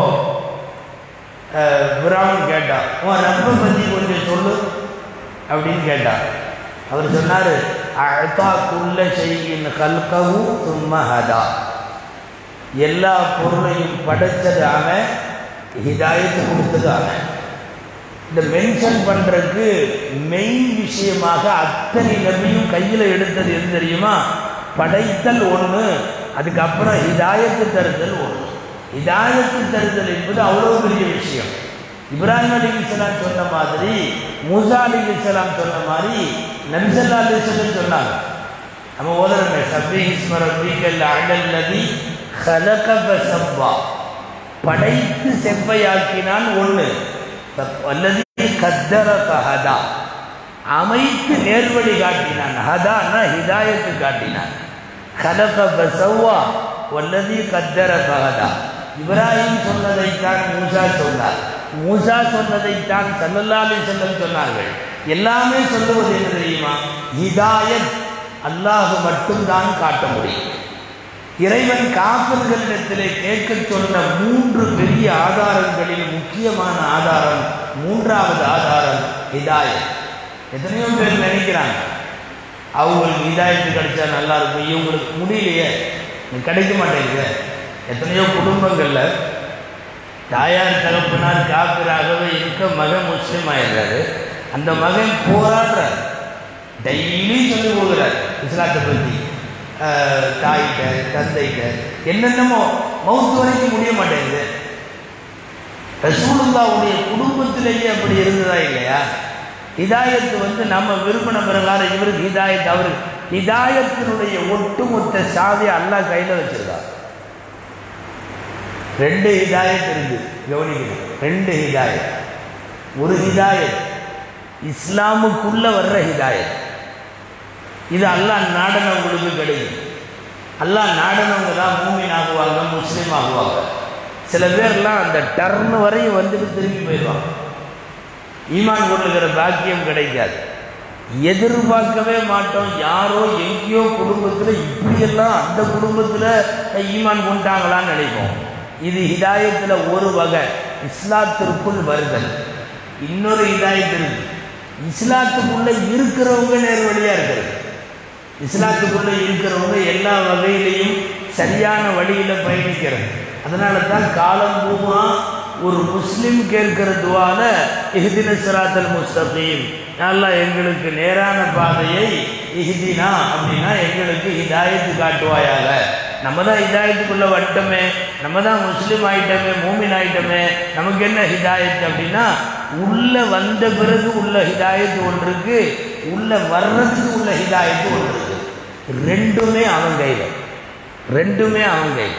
பிராமன் கேட்டான் உன் ரப்பை பற்றி கொஞ்சம் சொல்லு அப்படின்னு கேட்டான் அவர் சொன்னார் அழத்தா குள்ள செய்யின் கல்கவு சும்மஹதா எல்லா பொருளையும் படைச்சது அவன் ஹிதாயத்து கொடுத்தது அவன் இந்த மென்ஷன் பண்ணுறதுக்கு மெயின் விஷயமாக அத்தனை நபியும் கையில் எடுத்தது எது தெரியுமா படைத்தல் ஒன்று அதுக்கப்புறம் ஹிதாயத்து தருதல் ஒன்று ஹிதாயத்து தருதல் என்பது அவ்வளோ பெரிய விஷயம் இப்ராஹிம் அலி இஸ்லாம் சொன்ன மாதிரி மூசா அலி இஸ்லாம் சொன்ன மாதிரி நபிசல்லா அலி இஸ்லாம் சொன்னாங்க நம்ம ஓதுறோமே சப்பி இஸ்ம ரப்பிக்கல் அடல் நதி ஹலக சப்பா படைத்து செவ்வையாக்கினான் ஒன்று அல்லது கத்தர சஹதா அமைத்து நேர்வழி காட்டினான் ஹதான்னா ஹிதாயத்து காட்டினான் கலக பசவ்வா வல்லதி கத்தர சஹதா இப்ராஹிம் சொன்னதைத்தான் மூசா சொன்னார் மூசா சொன்னதைத்தான் சல்லல்லாலி செல்லம் சொன்னார்கள் எல்லாமே சொல்லுவது என்ன தெரியுமா ஹிதாயத் அல்லாஹ் மட்டும்தான் காட்ட முடியும் இறைவன் காப்பர்களிடத்திலே கேட்க சொன்ன மூன்று பெரிய ஆதாரங்களில் முக்கியமான ஆதாரம் மூன்றாவது ஆதாரம் ஹிதாயத் எத்தனையோ பேர் நினைக்கிறாங்க அவங்களுக்கு ஹிதாயத்து கிடைச்சா நல்லா இருக்கும் இவங்களுக்கு முடியலையே கிடைக்க மாட்டேங்குது எத்தனையோ குடும்பங்களில் தாயார் தகப்பனார் காப்பிராகவே இருக்க மகன் முஸ்லீம் ஆயிடுறாரு அந்த மகன் போராடுறார் டெய்லி சொல்லி கொடுக்குறார் இஸ்லாத்தை பற்றி தாயிட்ட தந்தைகிட்ட என்னென்னமோ மவுத்து வரைக்கும் முடிய மாட்டேங்குது ரசூலுல்லாவுடைய குடும்பத்திலேயே அப்படி இருந்ததா இல்லையா ஹிதாயத்து வந்து நம்ம விரும்பின பிரகாரம் இவருக்கு ஹிதாயத் அவருக்கு ஹிதாயத்தினுடைய ஒட்டுமொத்த சாதி அல்லாஹ் கையில் வச்சிருக்கார் ரெண்டு ஹிதாயத் இருக்கு கவனிக்கணும் ரெண்டு ஹிதாயத் ஒரு ஹிதாயத் இஸ்லாமுக்குள்ள வர்ற ஹிதாயத் இது அல்லாஹ் நாடனவங்களுக்கு கிடைக்கும் அல்லாஹ் நாடனவங்க தான் மூமின் ஆகுவாங்க முஸ்லீம் ஆகுவாங்க சில பேர்லாம் அந்த டர்ன் வரையும் வந்துட்டு திரும்பி போயிடுவாங்க ஈமான் கொள்ளுகிற பாக்கியம் கிடைக்காது எதிர்பார்க்கவே மாட்டோம் யாரோ எங்கேயோ குடும்பத்தில் இப்படியெல்லாம் அந்த குடும்பத்தில் ஈமான் கொண்டாங்களான்னு நினைப்போம் இது ஹிதாயத்தில் ஒரு வகை இஸ்லாத்திற்குள் வருதல் இன்னொரு ஹிதாயத் இருக்கு இஸ்லாத்துக்குள்ளே இருக்கிறவங்க நேர்வழியாக இருக்கிறது இஸ்லாத்துக்குள்ளே இருக்கிறவங்க எல்லா வகையிலையும் சரியான வழியில் பயணிக்கிறது அதனால தான் காலம் பூமா ஒரு முஸ்லீம் கேட்கிற துவால இஹ்தின சிராத்தல் முஸ்தகீம் நல்லா எங்களுக்கு நேரான பாதையை இஹ்தினா அப்படின்னா எங்களுக்கு ஹிதாயத்து காட்டுவாயாக நம்ம தான் ஹிதாயத்துக்குள்ளே வந்துட்டோமே நம்ம தான் முஸ்லீம் ஆயிட்டோமே மூமின் ஆயிட்டோமே நமக்கு என்ன ஹிதாயத்து அப்படின்னா உள்ள வந்த பிறகு உள்ள ஹிதாயத்து ஒன்று இருக்கு உள்ள வர்றதுக்கு உள்ள ஹிதாயத்து ஒன்று இருக்கு ரெண்டுமே அவன் கையில் ரெண்டுமே அவன் கையில்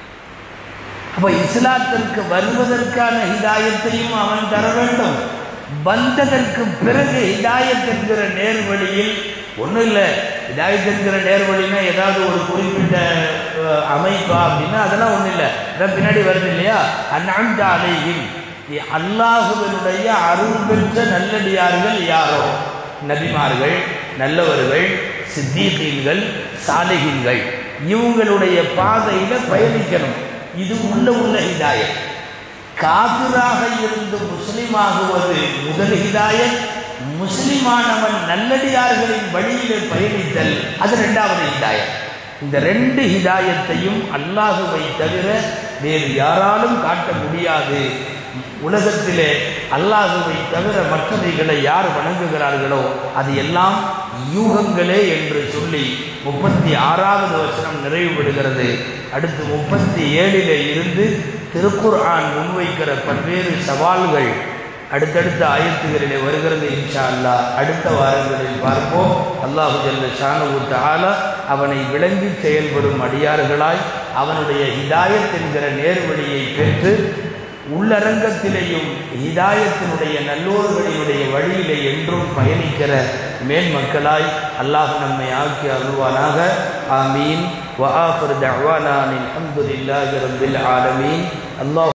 அப்போ இஸ்லாத்திற்கு வருவதற்கான ஹிதாயத்தையும் அவன் தர வேண்டும் வந்ததற்கு பிறகு ஹிதாயத் என்கிற நேர்வழியில் ஒன்றும் இல்லை ஹிதாயத் என்கிற நேர்வழினா ஏதாவது ஒரு குறிப்பிட்ட அஹ், அமைப்பா அப்படின்னா அதெல்லாம் ஒன்றும் இல்லை அதான் பின்னாடி வருது இல்லையா அந்நாண்ட அலையில் அல்லாஹுவனுடைய அருள் பெற்ற நல்லடியார்கள் யாரோ நபிமார்கள் நல்லவர்கள் சித்தீகீன்கள் சாலிகீன்கள் இவங்களுடைய பாதையில் பயணிக்கணும் இது உள்ள உள்ள ஹிதாயத் காபிராக இருந்து முஸ்லிமாகுவது முதல் ஹிதாயத் முஸ்லிமானவன் நல்லடியார்களின் வழியிலே பயணித்தல் அது ரெண்டாவது ஹிதாயத் இந்த ரெண்டு ஹிதாயத்தையும் அல்லாஹுவை தவிர வேறு யாராலும் காட்ட முடியாது உலகத்திலே அல்லாஹுவை தவிர மற்றவைகளை யார் வணங்குகிறார்களோ அது எல்லாம் யூகங்களே என்று சொல்லி முப்பத்தி ஆறாவது வசனம் நிறைவு பெறுகிறது அடுத்து முப்பத்தி ஏழிலே இருந்து திருக்குர்ஆன் முன்வைக்கிற பல்வேறு சவால்கள் அடுத்தடுத்த ஆயத்துகளிலே வருகிறது இன்ஷா அல்லாஹ் அடுத்த வாரங்களில் பார்ப்போம் அல்லாஹு ஜல்ல ஷானு தஆலா அவனை விளங்கி செயல்படும் அடியார்களாய் அவனுடைய ஹிதாயத் என்கிற நேர்வழியை பெற்று உள்ளரங்கத்திலேயும் ஹிதாயத்தினுடைய நல்லோர்களினுடைய வழியிலே என்றும் பயணிக்கிற மேல் மக்களாய் அல்லாஹ் நம்மை ஆக்கி அருள்வானாக ஆமீன் வஆஃபிர் தஅவானா அல்ஹம்துலில்லாஹி ரப்பில் ஆலமீன் அல்லாஹ்